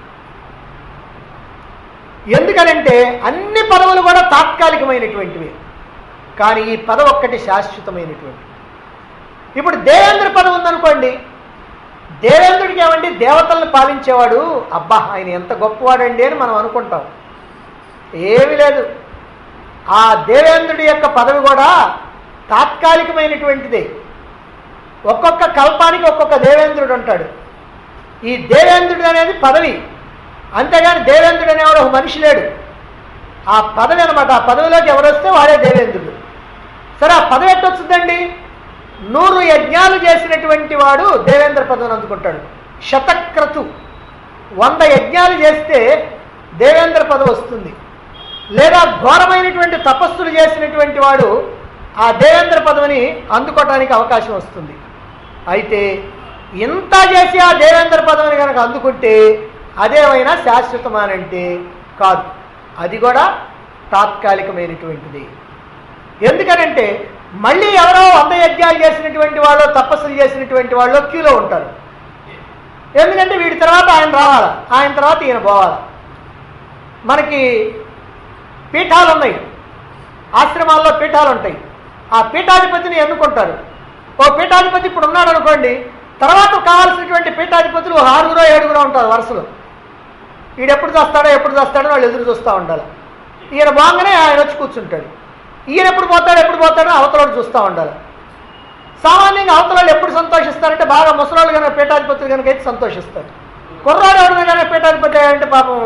[SPEAKER 1] ఎందుకనంటే అన్ని పదవులు కూడా తాత్కాలికమైనటువంటివి కానీ ఈ పదవి ఒక్కటి శాశ్వతమైనటువంటి ఇప్పుడు దేవేంద్ర పదవి ఉందనుకోండి దేవేంద్రుడికి ఏమండి దేవతలను పాలించేవాడు అబ్బా ఆయన ఎంత గొప్పవాడండి అని మనం అనుకుంటాం ఏమీ లేదు ఆ దేవేంద్రుడి యొక్క పదవి కూడా తాత్కాలికమైనటువంటిదే ఒక్కొక్క కల్పానికి ఒక్కొక్క దేవేంద్రుడు ఉంటాడు ఈ దేవేంద్రుడు అనేది పదవి అంతేగాని దేవేంద్రుడు అనేవాడు ఒక మనిషి లేడు ఆ పదవి అనమాట ఆ పదవిలోకి ఎవరు వస్తే వాడే దేవేంద్రుడు సరే ఆ పదవి ఎట్టొచ్చుద్దండి నూరు యజ్ఞాలు చేసినటువంటి వాడు దేవేంద్ర పదవిని అందుకుంటాడు శతక్రతు వంద యజ్ఞాలు చేస్తే దేవేంద్ర పదవి వస్తుంది లేదా ఘోరమైనటువంటి తపస్సులు చేసినటువంటి వాడు ఆ దేవేంద్ర పదవిని అందుకోవటానికి అవకాశం వస్తుంది అయితే ఇంత చేసి ఆ దేవేంద్ర పదవిని కనుక అందుకుంటే అదేమైనా శాశ్వతమానంటే కాదు అది కూడా తాత్కాలికమైనటువంటిది ఎందుకనంటే మళ్ళీ ఎవరో వంద యజ్ఞాలు చేసినటువంటి వాళ్ళు తపస్సులు చేసినటువంటి వాళ్ళు క్యూలో ఉంటారు ఎందుకంటే వీడి తర్వాత ఆయన రావాలా ఆయన తర్వాత ఈయన పోవాలా మనకి పీఠాలు ఉన్నాయి ఆశ్రమాల్లో పీఠాలు ఉంటాయి ఆ పీఠాధిపతిని ఎన్నుకుంటారు ఓ పీఠాధిపతి ఇప్పుడు ఉన్నాడు అనుకోండి తర్వాత కావాల్సినటువంటి పీఠాధిపతులు ఓ ఆరుగురో ఏడుగురో ఉంటారు వరుసలో వీడు ఎప్పుడు చేస్తాడో ఎప్పుడు చేస్తాడో వాళ్ళు ఎదురు చూస్తూ ఉండాలి ఈయన బాగానే ఆయన వచ్చి కూర్చుంటాడు ఈయన ఎప్పుడు పోతాడు ఎప్పుడు పోతాడో అవతల చూస్తూ ఉండాలి సామాన్యంగా అవతల వాళ్ళు ఎప్పుడు సంతోషిస్తారంటే బాగా ముసలాళ్ళు కనుక పీఠాధిపతులు కనుక అయితే సంతోషిస్తారు కుర్రాడు ఎవరిన కనుక పీఠాధిపతి అంటే పాపం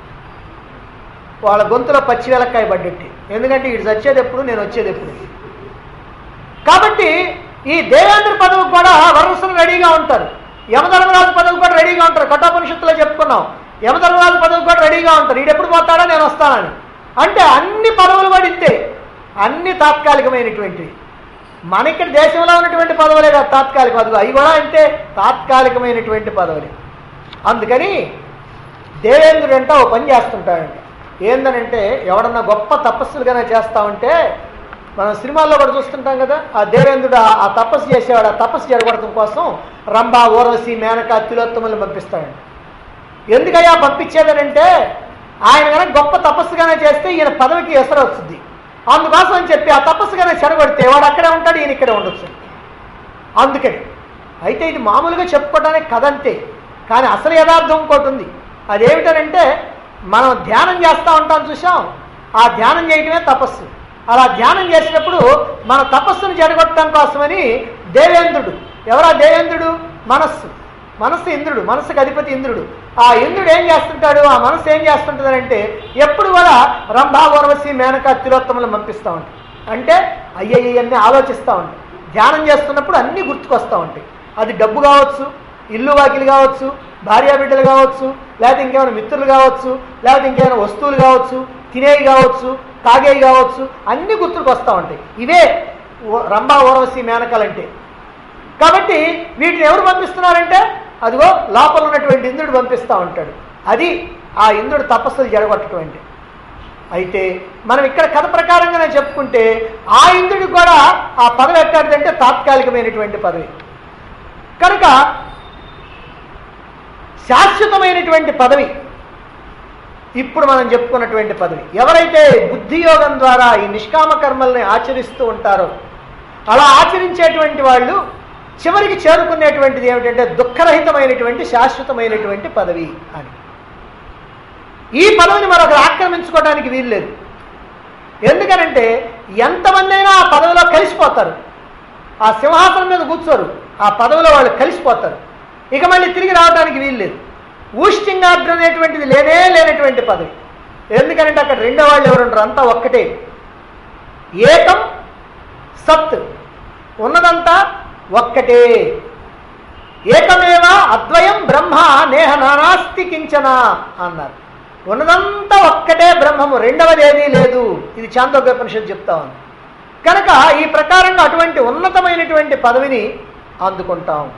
[SPEAKER 1] వాళ్ళ గొంతులో పచ్చి వెలక్కాయ పడ్డట్టి ఎందుకంటే వీడు చచ్చేది ఎప్పుడు నేను వచ్చేది ఎప్పుడు కాబట్టి ఈ దేవేంద్ర పదవికి కూడా వరసలు రెడీగా ఉంటారు యమధర్మరాజు పదవి కూడా రెడీగా ఉంటారు కఠోపనిషత్తులో చెప్పుకున్నాం యమధర్మరాజు పదవి కూడా రెడీగా ఉంటారు వీడు ఎప్పుడు పోతాడో నేను వస్తానని అంటే అన్ని పదవులు కూడా ఇంతే అన్ని తాత్కాలికమైనటువంటివి మన ఇక్కడ దేశంలో ఉన్నటువంటి పదవులే కాదు తాత్కాలిక పదవులు అవి కూడా అంతే తాత్కాలికమైనటువంటి పదవులే అందుకని దేవేంద్రుడు అంటే ఓ పని చేస్తుంటాడండి ఏందనంటే ఎవడన్నా గొప్ప తపస్సులుగానే చేస్తా ఉంటే మనం సినిమాల్లో కూడా చూస్తుంటాం కదా ఆ దేవేంద్రుడు ఆ- ఆ తపస్సు చేసేవాడు ఆ తపస్సు జరగడం కోసం రంభ ఊర్వశి మేనక తిలోత్తములను పంపిస్తాడండి ఎందుకయ్యా పంపించేదనంటే ఆయన కనుక గొప్ప తపస్సుగానే చేస్తే ఈయన పదవికి ఎసరు వస్తుంది అందుకోసం అని చెప్పి ఆ తపస్సుగానే చెడగొడితే వాడు అక్కడే ఉంటాడు ఈయన ఇక్కడే ఉండొచ్చు అందుకని అయితే ఇది మామూలుగా చెప్పుకోవడానికి కథ అంతే కానీ అసలు యథార్థం ఇంకోటి ఉంది అదేమిటనంటే మనం ధ్యానం చేస్తూ ఉంటాం చూసాం ఆ ధ్యానం చేయటమే తపస్సు అలా ధ్యానం చేసినప్పుడు మన తపస్సును జడగొట్టడం కోసమని దేవేంద్రుడు ఎవరా దేవేంద్రుడు మనస్సు మనస్సు ఇంద్రుడు మనస్సుకు అధిపతి ఇంద్రుడు ఆ ఇంద్రుడు ఏం చేస్తుంటాడు ఆ మనస్సు ఏం చేస్తుంటుందంటే ఎప్పుడు కూడా రంభా ఊర్వశి మేనక తిలోత్తములను పంపిస్తూ ఉంటాడు అంటే అయ్యయ్యన్నీ ఆలోచిస్తూ ఉంటాయి ధ్యానం చేస్తున్నప్పుడు అన్నీ గుర్తుకొస్తూ ఉంటాయి అది డబ్బు కావచ్చు ఇల్లు వాకిలు కావచ్చు భార్యా బిడ్డలు కావచ్చు లేకపోతే ఇంకేమైనా మిత్రులు కావచ్చు లేకపోతే ఇంకేమైనా వస్తువులు కావచ్చు తినేవి కావచ్చు తాగేవి కావచ్చు అన్నీ గుర్తుకు వస్తూ ఉంటాయి ఇవే ఓ- రంభా ఊర్వశి మేనకలంటే కాబట్టి వీటిని ఎవరు పంపిస్తున్నారంటే అదిగో లోపల ఉన్నటువంటి ఇంద్రుడు పంపిస్తూ ఉంటాడు అది ఆ ఇంద్రుడు తపస్సులు జరగొట్టడం అంటే అయితే మనం ఇక్కడ కథ ప్రకారంగానే చెప్పుకుంటే ఆ ఇంద్రుడికి కూడా ఆ పదవి ఎట్టాడంటే తాత్కాలికమైనటువంటి పదవి కనుక శాశ్వతమైనటువంటి పదవి ఇప్పుడు మనం చెప్పుకున్నటువంటి పదవి ఎవరైతే బుద్ధియోగం ద్వారా ఈ నిష్కామ కర్మల్ని ఆచరిస్తూ ఉంటారో అలా ఆచరించేటువంటి వాళ్ళు చివరికి చేరుకునేటువంటిది ఏమిటంటే దుఃఖరహితమైనటువంటి శాశ్వతమైనటువంటి పదవి అని ఈ పదవిని మరొకరు ఆక్రమించుకోవడానికి వీల్లేదు ఎందుకనంటే ఎంతమంది అయినా ఆ పదవిలో కలిసిపోతారు ఆ సింహాసనం మీద కూర్చోరు ఆ పదవిలో వాళ్ళు కలిసిపోతారు ఇక మళ్ళీ తిరిగి రావడానికి వీల్లేదు ఊష్టింగాగ్ర అనేటువంటిది లేనే లేనటువంటి పదవి ఎందుకనంటే అక్కడ రెండో వాళ్ళు ఎవరు ఉండరు అంతా ఒక్కటే ఏకం సత్ ఉన్నదంతా ఒక్కటే ఏకమేవ అద్వయం బ్రహ్మ నేహ నానాస్తి కించన అన్నారు ఉన్నదంతా ఒక్కటే బ్రహ్మము రెండవది ఏదీ లేదు ఇది చాందోగ్యోపనిషత్తు చెప్తా ఉంది కనుక ఈ ప్రకారంగా అటువంటి ఉన్నతమైనటువంటి పదవిని అందుకుంటాం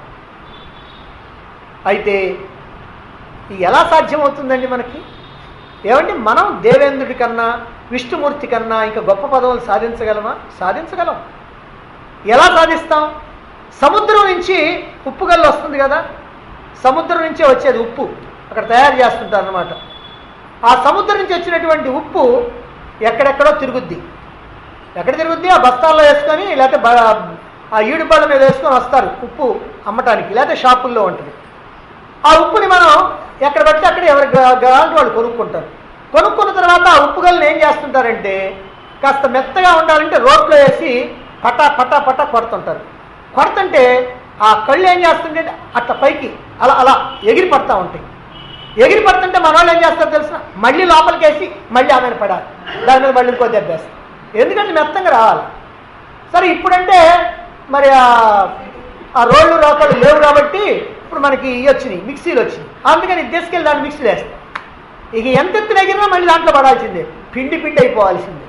[SPEAKER 1] అయితే ఇది ఎలా సాధ్యమవుతుందండి మనకి ఏమంటే మనం దేవేంద్రుడి కన్నా విష్ణుమూర్తి కన్నా ఇంకా గొప్ప పదవులు సాధించగలమా సాధించగలం ఎలా సాధిస్తాం సముద్రం నుంచి ఉప్పు గల్లు వస్తుంది కదా సముద్రం నుంచే వచ్చేది ఉప్పు అక్కడ తయారు చేస్తుంటారు అనమాట ఆ సముద్రం నుంచి వచ్చినటువంటి ఉప్పు ఎక్కడెక్కడో తిరుగుద్ది ఎక్కడ తిరుగుద్ది ఆ బస్తాల్లో వేసుకొని లేకపోతే బ- ఆ ఈడు బళ్ళ మీద వేసుకొని వస్తారు ఉప్పు అమ్మటానికి లేకపోతే షాపుల్లో ఉంటుంది ఆ ఉప్పుని మనం ఎక్కడ పడితే అక్కడ ఎవరి కావాలంటే వాళ్ళు కొనుక్కుంటారు కొనుక్కున్న తర్వాత ఆ ఉప్పు గల్ని ఏం చేస్తుంటారంటే కాస్త మెత్తగా ఉండాలంటే రోట్లో వేసి పటా పటా పటా కొడుతుంటారు కొడుతుంటే ఆ కళ్ళు ఏం చేస్తుంటే అట్లా పైకి అలా అలా ఎగిరి పడతా ఉంటాయి ఎగిరి పడుతుంటే మన వాళ్ళు ఏం చేస్తారో తెలిసిన మళ్ళీ లోపలికి వేసి మళ్ళీ ఆమెను పడాలి దాని మీద మళ్ళీ ఇంకో దెబ్బేస్తారు ఎందుకంటే మెత్తంగా రావాలి సరే ఇప్పుడంటే మరి ఆ- ఆ రోళ్ళు రోకళ్ళు లేవు కాబట్టి ఇప్పుడు మనకి ఇవి వచ్చినాయి మిక్సీలు వచ్చినాయి అందుకని ఇది తీసుకెళ్ళి దాన్ని మిక్సీలు వేస్తాం ఇక ఎంత ఎత్తున ఎగిరినా మళ్ళీ దాంట్లో పడాల్సిందే పిండి పిండి అయిపోవాల్సిందే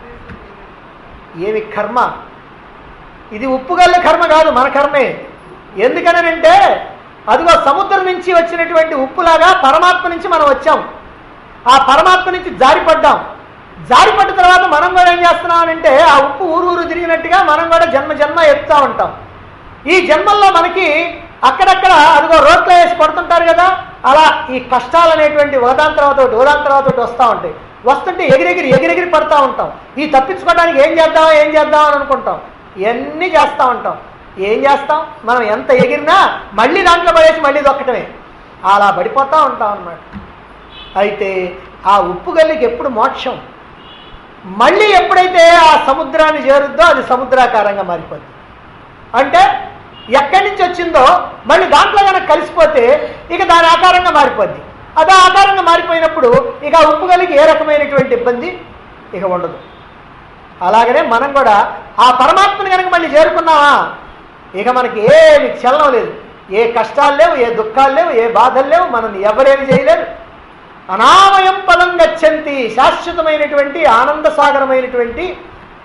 [SPEAKER 1] ఏమి కర్మ ఇది ఉప్పుగల్ల కర్మ కాదు మన కర్మే ఎందుకనంటే అదిగో సముద్రం నుంచి వచ్చినటువంటి ఉప్పులాగా పరమాత్మ నుంచి మనం వచ్చాం ఆ పరమాత్మ నుంచి జారిపడ్డాం జారిపడ్డ తర్వాత మనం కూడా ఏం చేస్తున్నాం అంటే ఆ ఉప్పు ఊరు ఊరు తిరిగినట్టుగా మనం కూడా జన్మ జన్మ ఎత్తుతా ఉంటాం ఈ జన్మల్లో మనకి అక్కడక్కడ అదిగో రోడ్లో వేసి పడుతుంటారు కదా అలా ఈ కష్టాలు అనేటువంటి ఓదాన్ తర్వాత ఒకటి ఓదాన్ తర్వాత ఒకటి వస్తూ ఉంటాయి వస్తుంటే ఎగిరెగిరి ఎగిరెగిరి పడతా ఉంటాం ఈ తప్పించుకోవడానికి ఏం చేద్దామా ఏం చేద్దాం అని అనుకుంటాం ఇవన్నీ చేస్తూ ఉంటాం ఏం చేస్తాం మనం ఎంత ఎగిరినా మళ్ళీ దాంట్లో పడేసి మళ్ళీ దొక్కటమే అలా పడిపోతూ ఉంటాం అన్నమాట అయితే ఆ ఉప్పు గల్లికి ఎప్పుడు మోక్షం మళ్ళీ ఎప్పుడైతే ఆ సముద్రాన్ని చేరుద్దో అది సముద్రాకారంగా మారిపోద్ది అంటే ఎక్కడి నుంచి వచ్చిందో మళ్ళీ దాంట్లో కనుక కలిసిపోతే ఇక దాని ఆకారంగా మారిపోద్ది అదే ఆకారంగా మారిపోయినప్పుడు ఇక ఆ ఉప్పు గలికి ఏ రకమైనటువంటి ఇబ్బంది ఇక ఉండదు అలాగనే మనం కూడా ఆ పరమాత్మని కనుక మళ్ళీ చేరుకున్నామా ఇక మనకి ఏమి చలనం లేదు ఏ కష్టాలు లేవు ఏ దుఃఖాలు లేవు ఏ బాధలు లేవు మనల్ని ఎవరేమి చేయలేరు అనామయం పదం గచ్చంతి శాశ్వతమైనటువంటి ఆనంద సాగరమైనటువంటి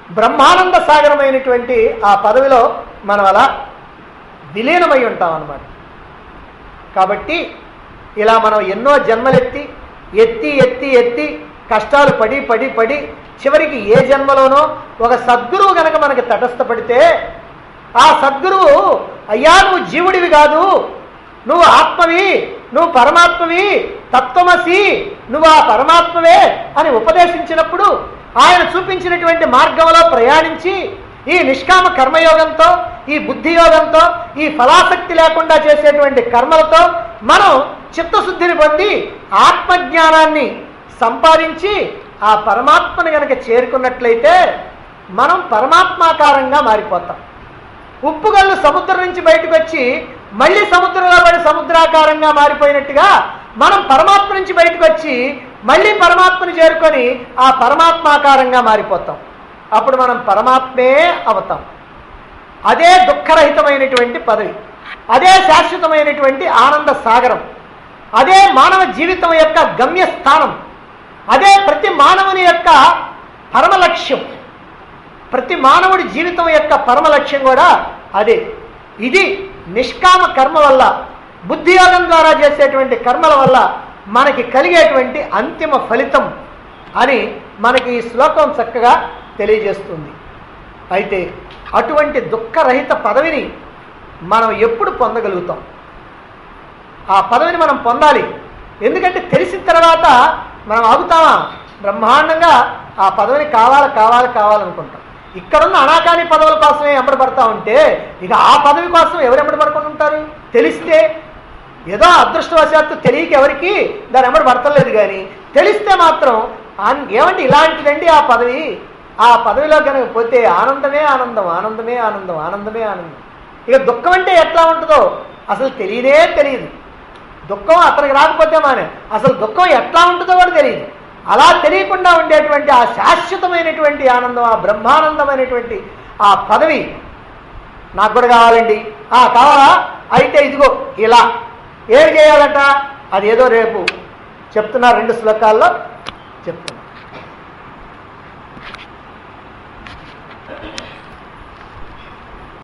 [SPEAKER 1] బ్రహ్మానంద సాగరమైనటువంటి ఆ పదవిలో మనం అలా విలీనమై ఉంటాం అన్నమాట కాబట్టి ఇలా మనం ఎన్నో జన్మలెత్తి ఎత్తి ఎత్తి ఎత్తి కష్టాలు పడి పడి పడి చివరికి ఏ జన్మలోనో ఒక సద్గురువు గనక మనకి తటస్థపడితే ఆ సద్గురువు అయ్యా నువ్వు జీవుడివి కాదు నువ్వు ఆత్మవి నువ్వు పరమాత్మవి తత్వమసి నువ్వు ఆ పరమాత్మవే అని ఉపదేశించినప్పుడు ఆయన చూపించినటువంటి మార్గంలో ప్రయాణించి ఈ నిష్కామ కర్మయోగంతో ఈ బుద్ధి యోగంతో ఈ ఫలాసక్తి లేకుండా చేసేటువంటి కర్మలతో మనం చిత్తశుద్ధిని పొంది ఆత్మజ్ఞానాన్ని సంపాదించి ఆ పరమాత్మని గనక చేరుకున్నట్లయితే మనం పరమాత్మాకారంగా మారిపోతాం ఉప్పుగల్లు సముద్రం నుంచి బయటకు వచ్చి మళ్ళీ సముద్రంలో పడి సముద్రాకారంగా మారిపోయినట్టుగా మనం పరమాత్మ నుంచి బయటకు వచ్చి మళ్ళీ పరమాత్మని చేరుకొని ఆ పరమాత్మాకారంగా మారిపోతాం అప్పుడు మనం పరమాత్మే అవుతాం అదే దుఃఖరహితమైనటువంటి పదవి అదే శాశ్వతమైనటువంటి ఆనంద సాగరం అదే మానవ జీవితం యొక్క గమ్యస్థానం అదే ప్రతి మానవుని యొక్క పరమ లక్ష్యం ప్రతి మానవుడి జీవితం యొక్క పరమ లక్ష్యం కూడా అదే ఇది నిష్కామ కర్మ వల్ల బుద్ధియోగం ద్వారా చేసేటువంటి కర్మల వల్ల మనకి కలిగేటువంటి అంతిమ ఫలితం అని మనకి ఈ శ్లోకం చక్కగా తెలియజేస్తుంది అయితే అటువంటి దుఃఖరహిత పదవిని మనం ఎప్పుడు పొందగలుగుతాం ఆ పదవిని మనం పొందాలి ఎందుకంటే తెలిసిన తర్వాత మనం ఆగుతామా బ్రహ్మాండంగా ఆ పదవిని కావాలి కావాలి కావాలనుకుంటాం ఇక్కడున్న అనాకాని పదవుల కోసమే ఎంబడి పడతా ఉంటే ఇక ఆ పదవి కోసం ఎవరు ఎంబడి పడుకొని ఉంటారు తెలిస్తే ఏదో అదృష్టవశాత్తు తెలియక ఎవరికి దాని ఎంబడి పడతలేదు కానీ తెలిస్తే మాత్రం అన్- ఏమంటే ఇలాంటిదండి ఆ పదవి ఆ పదవిలో కనుక పోతే ఆనందమే ఆనందం ఆనందమే ఆనందం ఆనందమే ఆనందం ఇక దుఃఖం అంటే ఎట్లా ఉంటుందో అసలు తెలియదే తెలియదు దుఃఖం అతనికి రాకపోతే మానే అసలు దుఃఖం ఎట్లా ఉంటుందో కూడా తెలియదు అలా తెలియకుండా ఉండేటువంటి ఆ శాశ్వతమైనటువంటి ఆనందం ఆ బ్రహ్మానందమైనటువంటి ఆ పదవి నాకు కూడా కావాలండి ఆ కావాలా అయితే ఇదిగో ఇలా ఏం చేయాలట అది ఏదో రేపు చెప్తున్నా రెండు శ్లోకాల్లో చెప్తున్నా